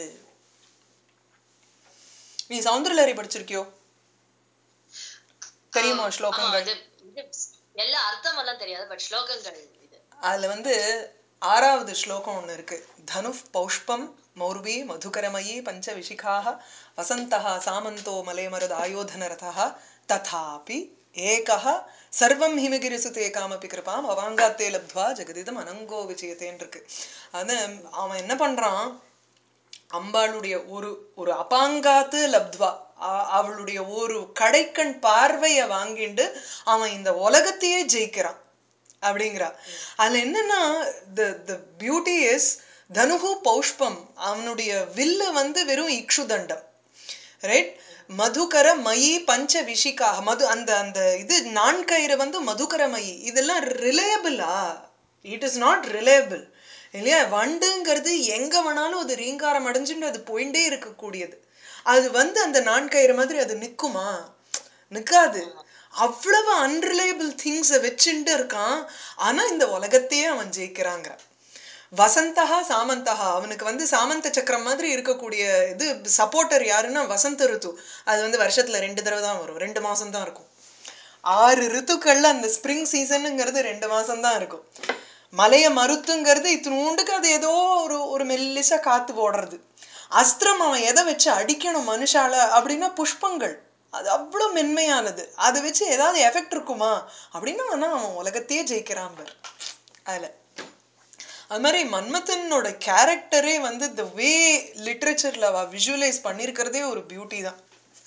நீ சௌந்தரலரி படிச்சிருக்கியோ தெரியுமா ஆமா ஸ்லோகங்கள் இது இது எல்லா அர்த்தம் எல்லாம் தெரியாது பட் ஸ்லோகங்கள் இது அதுல வந்து ஆறாவது ஸ்லோகம் ஒண்ணு இருக்கு தனுப் பௌஷ்பம் மௌர்வி மதுகரமயி பஞ்ச விஷிகாக வசந்தः சாமந்தோ மலைமருத் ஆயோதனரதः ததாபி ஏகः சர்வம் ஹிமகிரிசுதே காமபி கிருபாம் அவாங்காத்தே லப்த்வா ஜெகதிதம் அனங்கோ விஜயத்தேன்னு இருக்கு அது அவன் என்ன பண்றான் அம்பாளுடைய ஒரு ஒரு அபாங்காத்து லப்த்வா அ- அவளுடைய ஒரு கடைக்கண் பார்வையை வாங்கிண்டு அவன் இந்த உலகத்தையே ஜெயிக்கிறான் அப்படிங்கிறா அதுல என்னன்னா த த பியூட்டி இஸ் தனுகு பௌஷ்பம் அவனுடைய வில்லு வந்து வெறும் இக்ஷுதண்டம் ரைட் மதுகர மயி பஞ்ச விஷிகாக மது அந்த அந்த இது நான்கயிறு வந்து மதுகர மயி இதெல்லாம் ரிலேயபிளா இட் இஸ் நாட் ரிலேயபிள் இல்லையா வண்டுங்கிறது எங்க வேணாலும் அது ரீங்காரம் அடைஞ்சுட்டு அது போயிட்டே இருக்கக்கூடியது அது வந்து அந்த நான்கயிறு மாதிரி அது நிக்குமா நிக்காது அவ்வளவு அன்ரிலேயபிள் திங்ஸை வச்சுட்டு இருக்கான் ஆனா இந்த உலகத்தையே அவன் ஜெயிக்கிறாங்கிறான் வசந்தகா சாமந்தகா அவனுக்கு வந்து சாமந்த சக்கரம் மாதிரி இருக்கக்கூடிய இது சப்போர்ட்டர் யாருன்னா வசந்த ருத்து அது வந்து வருஷத்துல ரெண்டு தடவை தான் வரும் ரெண்டு மாசம் தான் இருக்கும் ஆறு ரித்துக்கள்ல அந்த ஸ்ப்ரிங் சீசனுங்கிறது ரெண்டு மாசம் தான் இருக்கும் மலைய மருத்துங்கிறது இத்தினூண்டுக்கு அது ஏதோ ஒரு ஒரு மெல்லிசா காத்து போடுறது அஸ்திரம் அவன் எதை வச்சு அடிக்கணும் மனுஷால அப்படின்னா புஷ்பங்கள் அது அவ்வளோ மென்மையானது அதை வச்சு ஏதாவது எஃபெக்ட் இருக்குமா அப்படின்னா ஆனா அவன் உலகத்தையே ஜெயிக்கிறான் பார் அதுல அது மாதிரி மன்மதனோட கேரக்டரே வந்து த வே லிட்ரேச்சரில் அவ விஷுவலைஸ் பண்ணியிருக்கிறதே ஒரு பியூட்டி தான்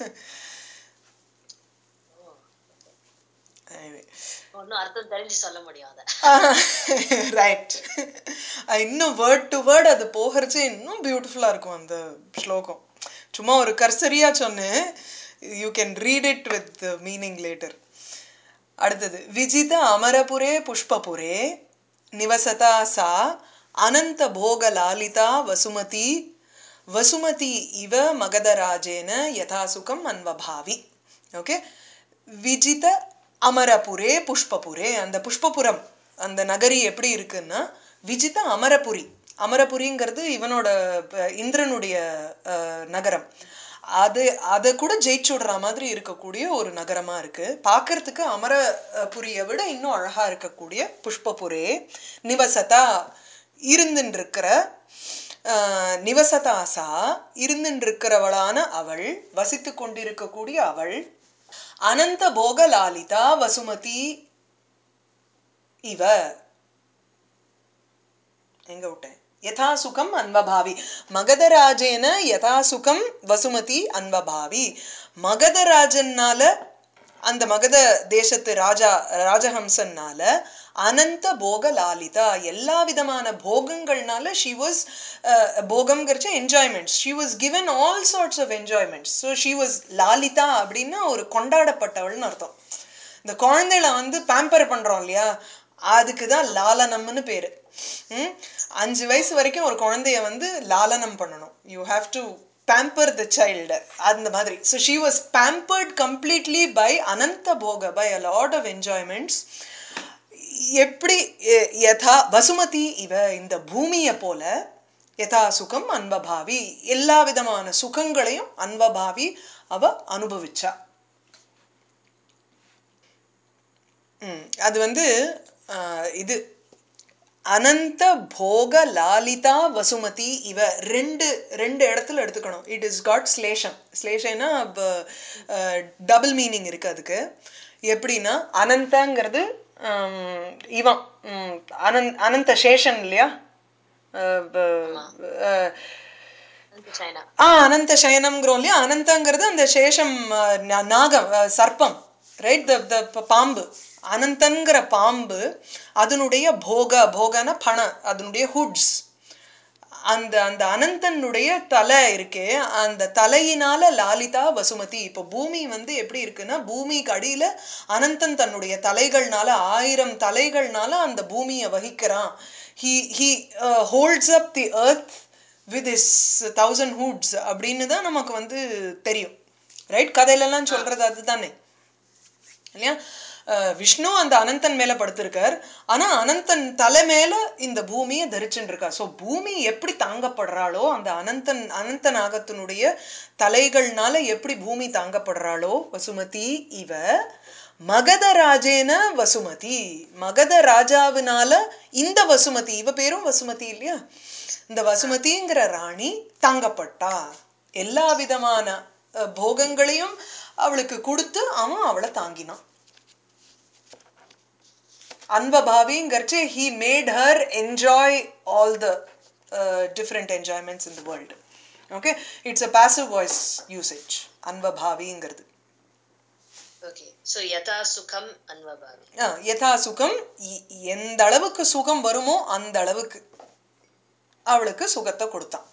Anyway. ஒன்னும் அர்த்தம் தெரிஞ்சு சொல்ல முடியாத ரைட் இன்னும் வேர்ட் டு வேர்ட் அது போகிறச்சே இன்னும் பியூட்டிஃபுல்லாக இருக்கும் அந்த ஸ்லோகம் சும்மா ஒரு கர்சரியாக சொன்னேன் you can read it with meaning later அடுத்தது விஜித அமரபுரே புஷ்பபுரே நிவசதா சா அனந்த போக லாலிதா வசுமதி வசுமதி இவ மகதராஜேன யதாசுகம் அன்வபாவி ஓகே விஜித அமரபுரே புஷ்பபுரே அந்த புஷ்பபுரம் அந்த நகரி எப்படி இருக்குன்னா விஜித அமரபுரி அமரபுரிங்கிறது இவனோட ப- இந்திரனுடைய அஹ், நகரம் அது அதை கூட ஜெயிச்சு விடுற மாதிரி இருக்கக்கூடிய ஒரு நகரமா இருக்கு பார்க்கறதுக்கு அமரபுரியை விட இன்னும் அழகா இருக்கக்கூடிய புஷ்பபுரே நிவசதா இருந்துட்டு இருக்கிற ஆஹ், நிவசதாசா இருந்துட்டு இருக்கிறவளான அவள் வசித்து கொண்டிருக்கக்கூடிய அவள் அனந்த போக லாலிதா வசுமதி இவ எங்க விட்டேன் யதா சுகம் அன்வபாவி மகதராஜேன யதா சுகம் வசுமதி அன்வபாவி மகதராஜன்னால அந்த மகத தேசத்து ராஜா ராஜஹம்சன்னால அனந்த போக லாலிதா எல்லா விதமான போகங்கள்னால ஷி வாஸ் போகம்ங்கிறச்ச enjoyments she was given all sorts of enjoyments so she was லாலிதா அப்படின்னா ஒரு கொண்டாடப்பட்டவள்னு அர்த்தம் இந்த குழந்தைகளை வந்து பேம்பர் பண்றோம் இல்லையா அதுக்கு தான் லாலனம்னு பேரு ம்? அஞ்சு வயசு வரைக்கும் ஒரு குழந்தைய வந்து லாலனம் பண்ணணும் you have to pamper the child அந்த மாதிரி so she was pampered completely by அனந்த போக by a lot of enjoyments எப்படி எ- யதா வசுமதி இவ இந்த பூமியை போல யதா சுகம் அன்பபாவி எல்லா விதமான சுகங்களையும் அன்பபாவி அவ அனுபவிச்சா ம், அது வந்து ஆஹ், இது அனந்த போக லாலிதா வசுமதி இவ ரெண்டு ரெண்டு இடத்துல எடுத்துக்கணும் இட் இஸ் காட் ஸ்லேஷம் ஸ்லேஷன்னா டபுள் மீனிங் இருக்கு அதுக்கு எப்படின்னா அனந்தங்கிறது ஆம், இவன் ம், அனந்த் அனந்த சேஷன் இல்லையா அஹ், ப- அஹ், சைனா ஆ அனந்த சயனம்ங்கிறோம் இல்லையா அனந்தங்கிறது அந்த சேஷம் அஹ், நா- நாகம் அஹ், சர்ப்பம் ரைட் த த பாம்பு அனந்தங்கிற பாம்பு அதனுடைய போக போகன பண அதனுடைய ஹுட்ஸ் அந்த அந்த அனந்தனுடைய தலை இருக்கே அந்த தலையினால லாலிதா வசுமதி இப்போ பூமி வந்து எப்படி இருக்குன்னா பூமிக்கு அடியில அனந்தன் தன்னுடைய தலைகள்னால ஆயிரம் தலைகள்னால அந்த பூமியை வகிக்கிறான் he he holds up the earth with is thousand hoods அப்படின்னு தான் நமக்கு வந்து தெரியும் ரைட் கதையிலலாம் சொல்றது அதுதானே இல்லையா அஹ் விஷ்ணு அந்த அனந்தன் மேல படுத்திருக்கார் ஆனா அனந்தன் தலை மேல இந்த பூமியை தரிச்சுட்டு இருக்கா ஸோ பூமி எப்படி தாங்கப்படுறாளோ அந்த அனந்தன் அனந்த நாகத்தினுடைய தலைகள்னால எப்படி பூமி தாங்கப்படுறாளோ வசுமதி இவ மகத ராஜேன வசுமதி மகத ராஜாவினால இந்த வசுமதி இவ பேரும் வசுமதி இல்லையா இந்த வசுமதிங்கிற ராணி தாங்கப்பட்டா எல்லா விதமான அஹ், போகங்களையும் அவளுக்கு கொடுத்து அவன் அவளை தாங்கினான் அன்பபாவிங்கிறச்சு he made her enjoy all the different enjoyments in the world okay it's a passive voice usage அன்பபாவிங்கிறது ஓகே சோ யதா சுகம் அன்வபாவி ஆ, யதா சுகம் இ- எந்த அளவுக்கு சுகம் வருமோ அந்த அளவுக்கு அவளுக்கு சுகத்தை கொடுத்தான்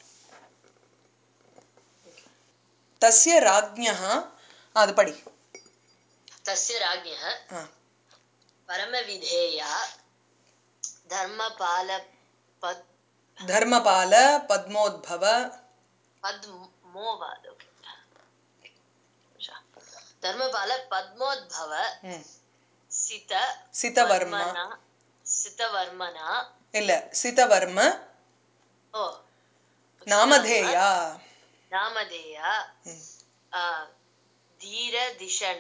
தஸ்ய ராஜ்ஞா அது படி தஸ்ய ராஜ்ஞः ஆ பரமவிதேயா தர்மபால பத் தர்மபால பத்மோத்பவ பத்மோவாத் ஓகே தர்மபால பத்மோத்பவ ம், சித சிதவர்மா வர்மனா சிதவர்மனா இல்ல சிதவர்ம ஓ நாமதேயா நாமதேயா ஆ, தீர திஷண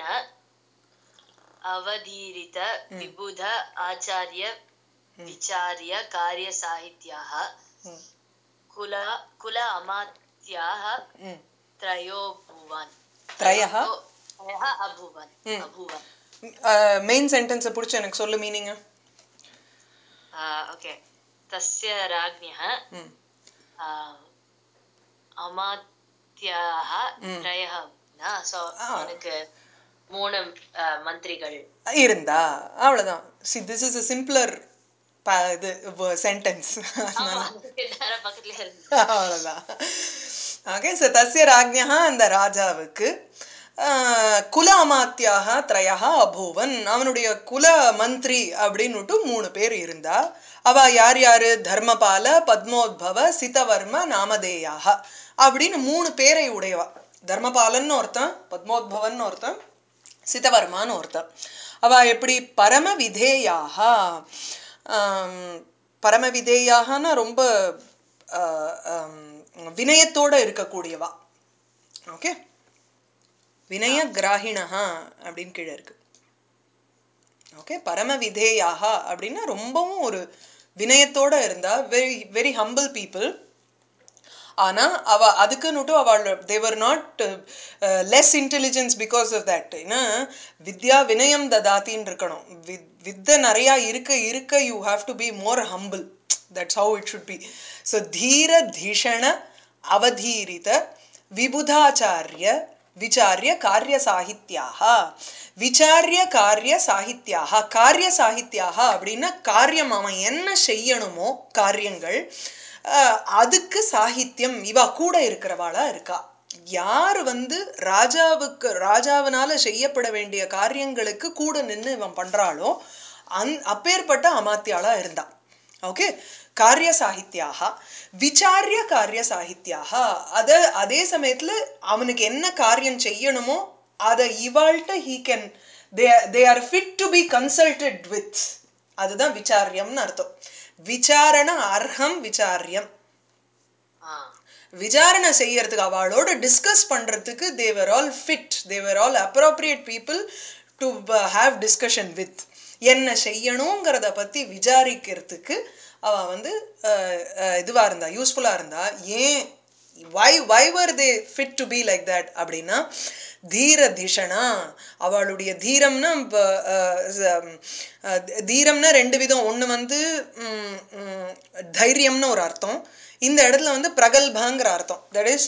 அவதீரித விபுத ஆச்சாரிய விசாரிய காரிய சாகித்யாः ம், குல குல அமாத்யாः ம். त्रयोभुवन् त्रयः? त्रयः अभूवन् अभूवन् மெயின் சென்டென்ஸை பிடிச்சி எனக்கு சொல்லு மீனிங் ओके तस्य राज्ञः ம் आ, அமாத்யாः त्रयः ஸோ எனக்கு மூணு ஆ, மந்திரிகள் இருந்தா அவ்வளவுதான் see this is a simpler இது சென்டென்ஸ் ஆமா நேரம் பக்கத்துல இருந்து அவ்வளவுதான் ஓகே ஸோ தஸ்ய ராஜ்ஞா அந்த ராஜாவுக்கு ஆஹ், குல அமாத்தியாக திரையா அபூவன் அவனுடைய குல மந்திரி அப்படின்னுட்டு மூணு பேர் இருந்தா அவ யார் யாரு தர்மபால பத்மோத்பவ சிதவர்ம நாமதேயாக அப்படின்னு மூணு பேரை உடையவா தர்மபாலன்னு ஒருத்தன் பத்மோத்பவன் ஒருத்தன் சிதவர்மான்னு ஒருத்தன் அவ எப்படி பரம விதேயாக ஆம், பரம விதேயாகனா ரொம்ப ஆஹ், ஆம், வினயத்தோட இருக்கக்கூடியவா ஓகே வினய கிராகிணஹா அப்படின்னு கீழே இருக்கு ஓகே பரம விதேயாக அப்படின்னா ரொம்பவும் ஒரு வினயத்தோட இருந்தா வெரி வெரி ஹம்பிள் பீப்புள் ஆனா அவ அதுக்குன்னுட்டு அவள் they were not less intelligence because of that ஏன்னா வித்யா வினயம் ததாத்தின்னு இருக்கணும் வித் வித்தை நிறையா இருக்க இருக்க you have to be more humble that's how it should be so தீர தீஷண அவதீரித விபுதாச்சாரிய விசாரிய காரிய சாகித்யாக விசாரிய காரிய சாகித்யாக காரிய சாகித்யாக அப்படின்னா காரியம் அவன் என்ன செய்யணுமோ காரியங்கள் அஹ், அதுக்கு சாகித்யம் இவா கூட இருக்கிறவாளா இருக்கா யார் வந்து ராஜாவுக்கு ராஜாவினால செய்யப்பட வேண்டிய காரியங்களுக்கு கூட நின்று இவன் பண்றாளோ அந் அப்பேற்பட்ட அமாத்தியாளா இருந்தா ஓகே காரிய சாகித்யாக விசாரிய காரிய சாகித்யாக அத அதே சமயத்துல அவனுக்கு என்ன காரியம் செய்யணுமோ அதை இவாள்கிட்ட he can they they are fit to be consulted with அதுதான் விசாரியம்னு அர்த்தம் விசாரண அர்ஹம் விசாரியம் ஆ விசாரணை செய்யறதுக்கு அவளோட டிஸ்கஸ் பண்றதுக்கு they were all fit they were all appropriate people to have discussion with என்ன செய்யணுங்கிறத பத்தி விசாரிக்கிறதுக்கு அவ வந்து அஹ், அஹ், இதுவா இருந்தா யூஸ்ஃபுல்லா இருந்தா ஏன் why why were they fit to be like that அப்படின்னா தீர திஷனா அவளுடைய தீரம்னா இப்ப, அஹ், ச- அஹ், தீரம்னா ரெண்டு விதம் ஒண்ணு வந்து ம், ம், தைரியம்னு ஒரு அர்த்தம் இந்த இடத்துல வந்து பிரகல்பாங்கிற அர்த்தம் that is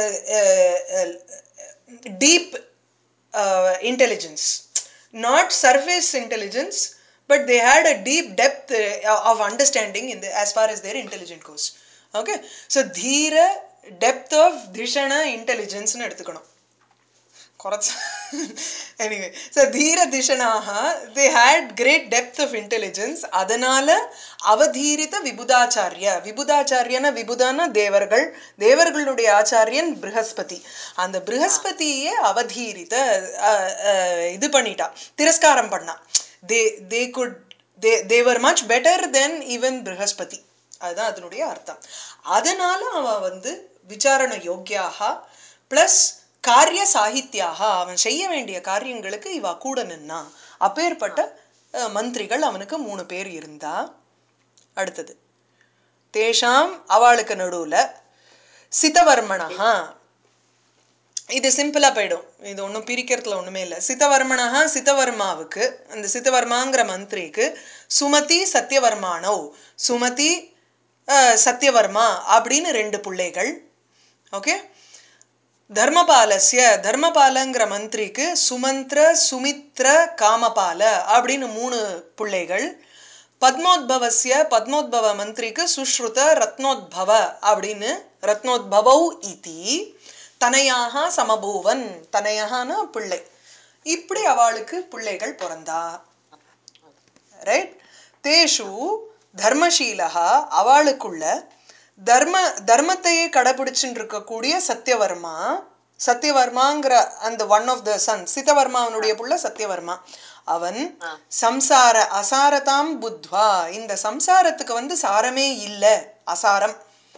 deep intelligence not surface intelligence but they had a deep depth uh, of understanding in the as far as their intelligence goes okay so dheera depth of dhishana intelligence னு எடுத்துக்கணும் குறைச்ச anyway so தீர திஷனாக they had great depth of intelligence அதனால அவதீரித விபுதாச்சாரிய விபுதாச்சாரியன விபுதான தேவர்கள் தேவர்களுடைய ஆச்சாரியன் ப்ரஹஸ்பதி அந்த ப்ரஹஸ்பதியே அவதீரித அஹ், அஹ், இது பண்ணிட்டா திரஸ்காரம் பண்ணா they they could they they were much better than even Brihaspati அதுதான் அதனுடைய அர்த்தம் அதனால அவன் வந்து விசாரண யோக்கியாக ப்ளஸ் காரிய சாகித்யாக அவன் செய்ய வேண்டிய காரியங்களுக்கு இவ கூட நின்னா அப்பேற்பட்ட அஹ், மந்திரிகள் அவனுக்கு மூணு பேர் இருந்தா அடுத்தது தேஷாம் அவளுக்கு நடுவுல சிதவர்மணஹா இது சிம்பிளா போயிடும் இது ஒன்றும் பிரிக்கிறதுல ஒண்ணுமே இல்லை சிதவர்மணஹா சிதவர்மாவுக்கு அந்த சிதவர்மாங்கிற மந்திரிக்கு சுமதி சத்யவர்மானோ சுமதி அஹ், சத்யவர்மா அப்படின்னு ரெண்டு பிள்ளைகள் ஓகே தர்மபாலஸ்ய தர்மபாலங்கிற மந்திரிக்கு சுமந்திர சுமித்ர காமபால அப்படின்னு மூணு பிள்ளைகள் பத்மோத்பவஸ்ய பத்மோத்பவ மந்திரிக்கு சுஷ்ருத ரத்னோத்பவ அப்படின்னு ரத்னோத்பவௌ இதி தனையாக சமபூவன் தனையகான பிள்ளை இப்படி அவளுக்கு பிள்ளைகள் பிறந்தா ரைட் தேஷு தர்மசீலகா அவளுக்குள்ள தர்ம தர்மத்தையே கடைபிடிச்சுட்டு இருக்கக்கூடிய சத்யவர்மா சத்யவர்மாங்கிற அந்த ஒன் ஆஃப் த சன் சித்தவர்மாவனுடைய புள்ள சத்யவர்மா அவன் ஆ. சம்சார அசாரதாம் புத்வா இந்த சம்சாரத்துக்கு வந்து சாரமே இல்லை அசாரம்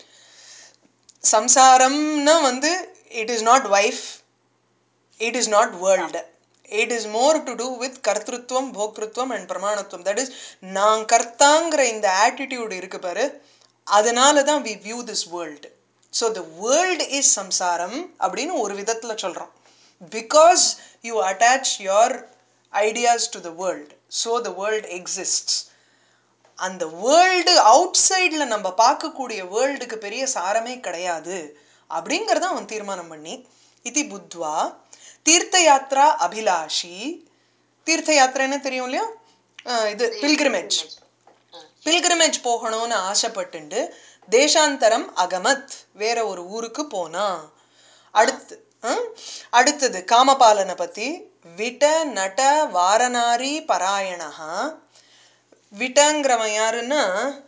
சம்சாரம்னா வந்து it is not wife it is not world it is more to do with கர்த்திருவம் போக்திருத்துவம் அண்ட் பிரமாணத்துவம் தட் இஸ் நான் கர்த்தாங்கிற இந்த ஆட்டிடியூட் இருக்கு பாரு அதனால தான் we view this world so the world is சம்சாரம் அப்படின்னு ஒரு விதத்தில் சொல்கிறோம் because you attach your ideas to the world so the world exists அந்த வேர்ல்டு அவுட் சைடில் நம்ம பார்க்கக்கூடிய வேர்ல்டுக்கு பெரிய சாரமே கிடையாது அப்படிங்கிறத அவன் தீர்மானம் பண்ணி இதி புத்வா தீர்த்த யாத்ரா அபிலாஷி தீர்த்த யாத்திரைன்னு தெரியும் இல்லையா அஹ் இது பில்கிரிமேஜ் பில்கிரிமேஜ் போகணும்னு ஆசைப்பட்டுண்டு தேசாந்தரம் அகமத் வேற ஒரு ஊருக்கு போனா அடுத்து ஹம்? அடுத்தது காமபாலனை பத்தி விட நட வாரணாரி பராயணஹா விட்டங்கிறவன் யாருன்னா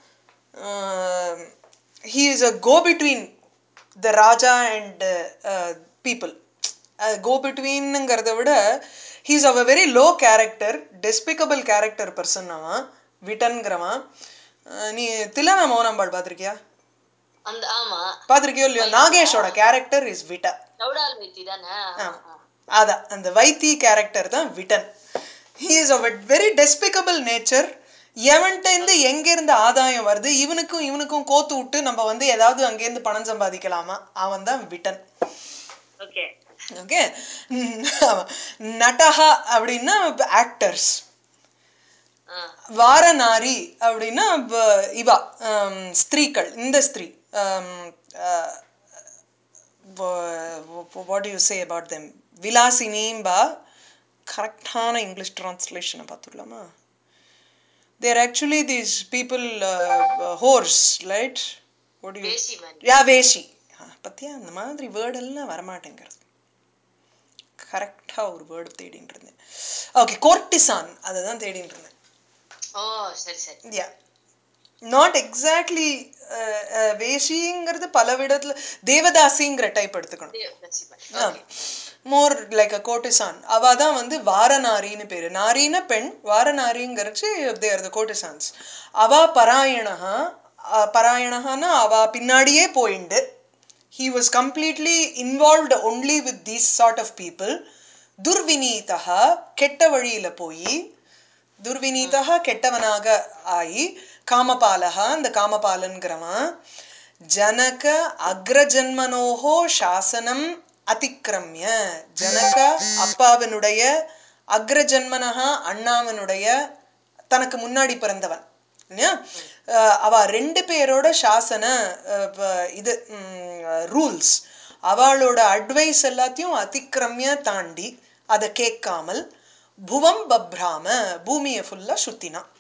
he is a go between the raja and people go பிட்வீனுங்கிறத விட ஹீ இஸ் அவ very low character despicable character person அவன் விட்டன்கிறவன் அஹ், நீ திலனா மௌனம்பாள் பார்த்திருக்கியா அந்த ஆமா பார்த்திருக்கியோ இல்லையோ நாகேஷோட கேரக்டர் இஸ் விட்ட சவுடால் வைத்தி தானே அதான் அந்த வைத்தி கேரக்டர் தான் விட்டன் he is a very despicable nature எவன்கிட்ட இருந்து எங்கேருந்து ஆதாயம் வருது இவனுக்கும் இவனுக்கும் கோத்து விட்டு நம்ம வந்து ஏதாவது அங்கேருந்து பணம் சம்பாதிக்கலாமா அவன் தான் விட்டன் ஓகே ஓகே நட்டஹா அப்படின்னா ஆக்டர்ஸ் வாரணாரி அப்படின்னா வ- இவா ஹம், ஸ்திரீகள் இந்த ஸ்திரீ what you say about them விலாசினிம்பா கரெக்டான இங்கிலீஷ் ட்ரான்ஸ்லேஷனை பார்த்துடலாமா there actually these people whores right வேசி மாதிரி யா வேஷி ஆ, பத்தியா அந்த மாதிரி வேர்டெல்லாம் வரமாட்டேங்கிறது கரெக்டாக ஒரு வேர்டு தேடிட்டு இருந்தேன் ஓகே கோர்டிசான் அதை தான் தேடிட்டு இருந்தேன் ஓ சரி சரி யா நாட் எக்ஸாக்ட்லி வேஷிங்கிறது பல விடத்துல தேவதாசிங்கிற டைப் எடுத்துக்கணும் இது வேசி மாதிரி ஓகே மோர் லைக் அ கோட்டிசான் அவ தான் வந்து வாரநாரின்னு பேரு நாரின பெண் வாரநாரிங்கிறச்சு தேர் த கோட்டிசான்ஸ் அவ பராயணஹா அஹ், பராயணஹான்னா அவ பின்னாடியே போயிண்டு he was completely involved only with these sort of people துர்வினீதா கெட்ட வழியில போய் துர்வினீதா கெட்டவனாக ஆகி காமபாலகா அந்த காமபாலன்கிறவன் ஜனக அக்ரஜன்மனோஹோ சாசனம் அதிக்கிரமிய ஜனக அப்பாவினுடைய அக்ரஜன்மனஹா அண்ணாவனுடைய தனக்கு முன்னாடி பிறந்தவன் இல்லையா அஹ் அவ ரெண்டு பேரோட சாசன அஹ், ப- இது ரூல்ஸ் அவளோட அட்வைஸ் எல்லாத்தையும் அதிக்கிரமிய தாண்டி அதை கேட்காமல் புவம் பப்ராம பூமியை ஃபுல்லா சுத்தினான்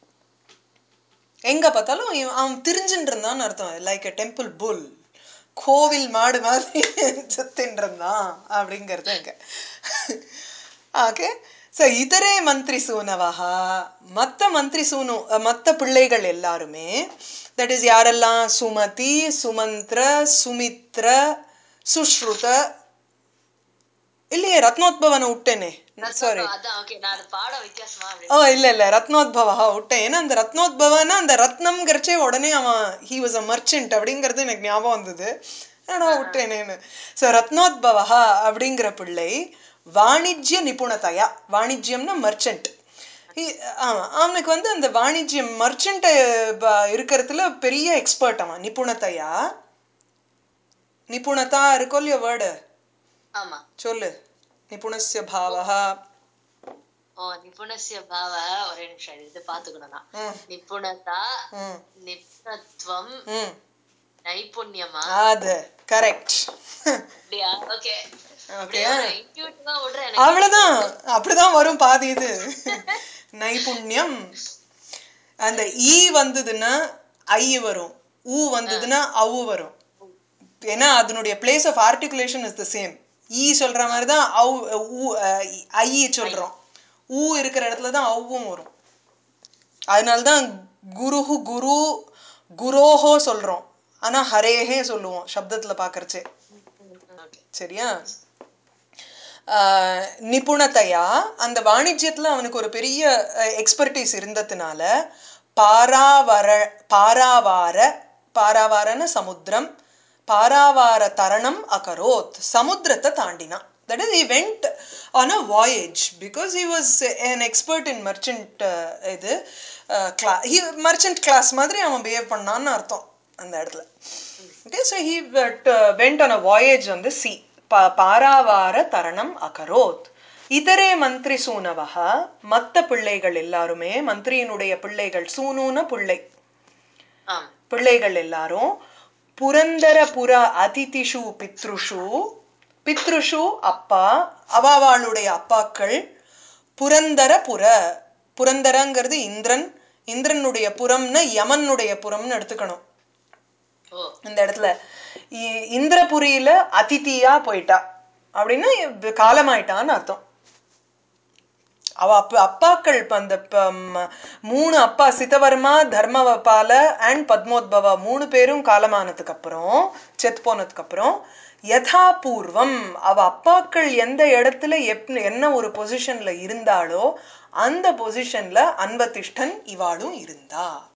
எங்க பார்த்தாலும் இவன் அவன் திரிஞ்சுட்டு இருந்தான்னு அர்த்தம் லைக் a டெம்பிள் புல் கோவில் மாடு மாதிரி சுத்தின்னு இருந்தான் அப்படிங்கிறது அங்க ஓகே ஸோ இதரே மந்திரி சூனவஹா மற்ற மந்திரி சூனு மற்ற பிள்ளைகள் எல்லாருமே தட் இஸ் யாரெல்லாம் சுமதி சுமந்திர சுமித்ர சுஷ்ருத இல்லையே ரத்னோத்பவனை விட்டேனே சாரி அதான் ஓகே நான் அது பாட வித்தியாசமா அப்படி ஓ இல்ல இல்ல ரத்னோத்பவா விட்டேன் ஏன்னா அந்த ரத்னோத்பவனா அந்த ரத்னம்ங்கிறச்சே உடனே அவன் ஹி வாஸ் அ மர்ச்சன்ட் அப்படிங்கிறது எனக்கு ஞாபகம் வந்தது ஏன்னா விட்டேனேன்னு ஸோ ரத்னோத்பவா அப்படிங்கிற பிள்ளை வாணிஜ்ய நிபுணத்தையா வாணிஜ்யம்னா மர்ச்சன்ட் ஆமாம் அவனுக்கு வந்து அந்த வாணிஜ்யம் மர்ச்சன்ட் இருக்கிறதுல பெரிய எக்ஸ்பர்ட் அவன் நிபுணத்தையா நிபுணத்தா இருக்கோ இல்லையோ வேர்டு ஆமா சொல்லு நிபுணஸ்ய பாவா ஓ நிபுணஸ்ய பாவ ஒரே நிமிஷம் இது பாத்துக்கணும் நான் ம் நிபுணதா ம் நிபுணத்துவம் ம் நைபுண்யமா அது கரெக்ட் அப்படியா ஓகே ஓகே இன்ட்யூட்டிவா விடுறேன் எனக்கு அவ்வளவுதான் அப்படிதான் வரும் பாதி இது நைபுண்யம் அந்த ஈ வந்ததுன்னா ஐ வரும் ஊ வந்ததுன்னா அவு வரும் ஏன்னா அதனுடைய place of articulation is the same ஈ சொல்ற மாதிரி தான் அவு ஊ ஐ சொல்றோம் ஊ இருக்கிற இடத்துல தான் அவ்வும் வரும் அதனால தான் குருஹு குரு குரோஹோ சொல்றோம் ஆனா ஹரேஹே சொல்லுவோம் சப்தத்துல பார்க்கறச்சே ஓகே சரியா ஆஹ் நிபுணத்தையா அந்த வாணிஜ்யத்துல அவனுக்கு ஒரு பெரிய எக்ஸ்பர்டீஸ் இருந்ததுனால பாராவர பாராவார பாராவாரன சமுத்திரம் பாராவார தரணம் அகரோத் சமுத்திரத்தை தாண்டினான் that is he went on a voyage because he was an expert in merchant uh, இது கிளா he merchant class மாதிரி அவன் பிஹேவ் பண்ணான்னு அர்த்தம் அந்த இடத்துல okay so he went on a voyage on the sea பா பாராவார தரணம் அகரோத் இதரே மந்திரி சூனவஹா மத்த பிள்ளைகள் எல்லாருமே மந்திரியினுடைய பிள்ளைகள் சூனுன பிள்ளை ஆம் பிள்ளைகள் எல்லாரும் புரந்தர புர அதிதிஷு பித்ருஷு பித்ருஷு அப்பா அவாவாளுடைய அப்பாக்கள் புரந்தர புர புரந்தரங்கிறது இந்திரன் இந்திரனுடைய புறம்னா யமனுடைய புறம்னு எடுத்துக்கணும் ஓ இந்த இடத்துல இ- இந்திரபுரியில அதிதியா போயிட்டா அப்படின்னா இவ் காலமாயிட்டான்னு அர்த்தம் அவ அப்ப அப்பாக்கள் இப்ப அந்த ப- ம- மூணு அப்பா சிதவர்மா தர்மவபால அண்ட் பத்மோத்பவா மூணு பேரும் காலமானதுக்கு அப்புறம் செத்து போனதுக்கு அப்புறம் யதா பூர்வம் அவ அப்பாக்கள் எந்த இடத்துல எப் என்ன ஒரு பொசிஷன்ல இருந்தாளோ அந்த பொசிஷன்ல அன்வதிஷ்டன் இவாளும் இருந்தா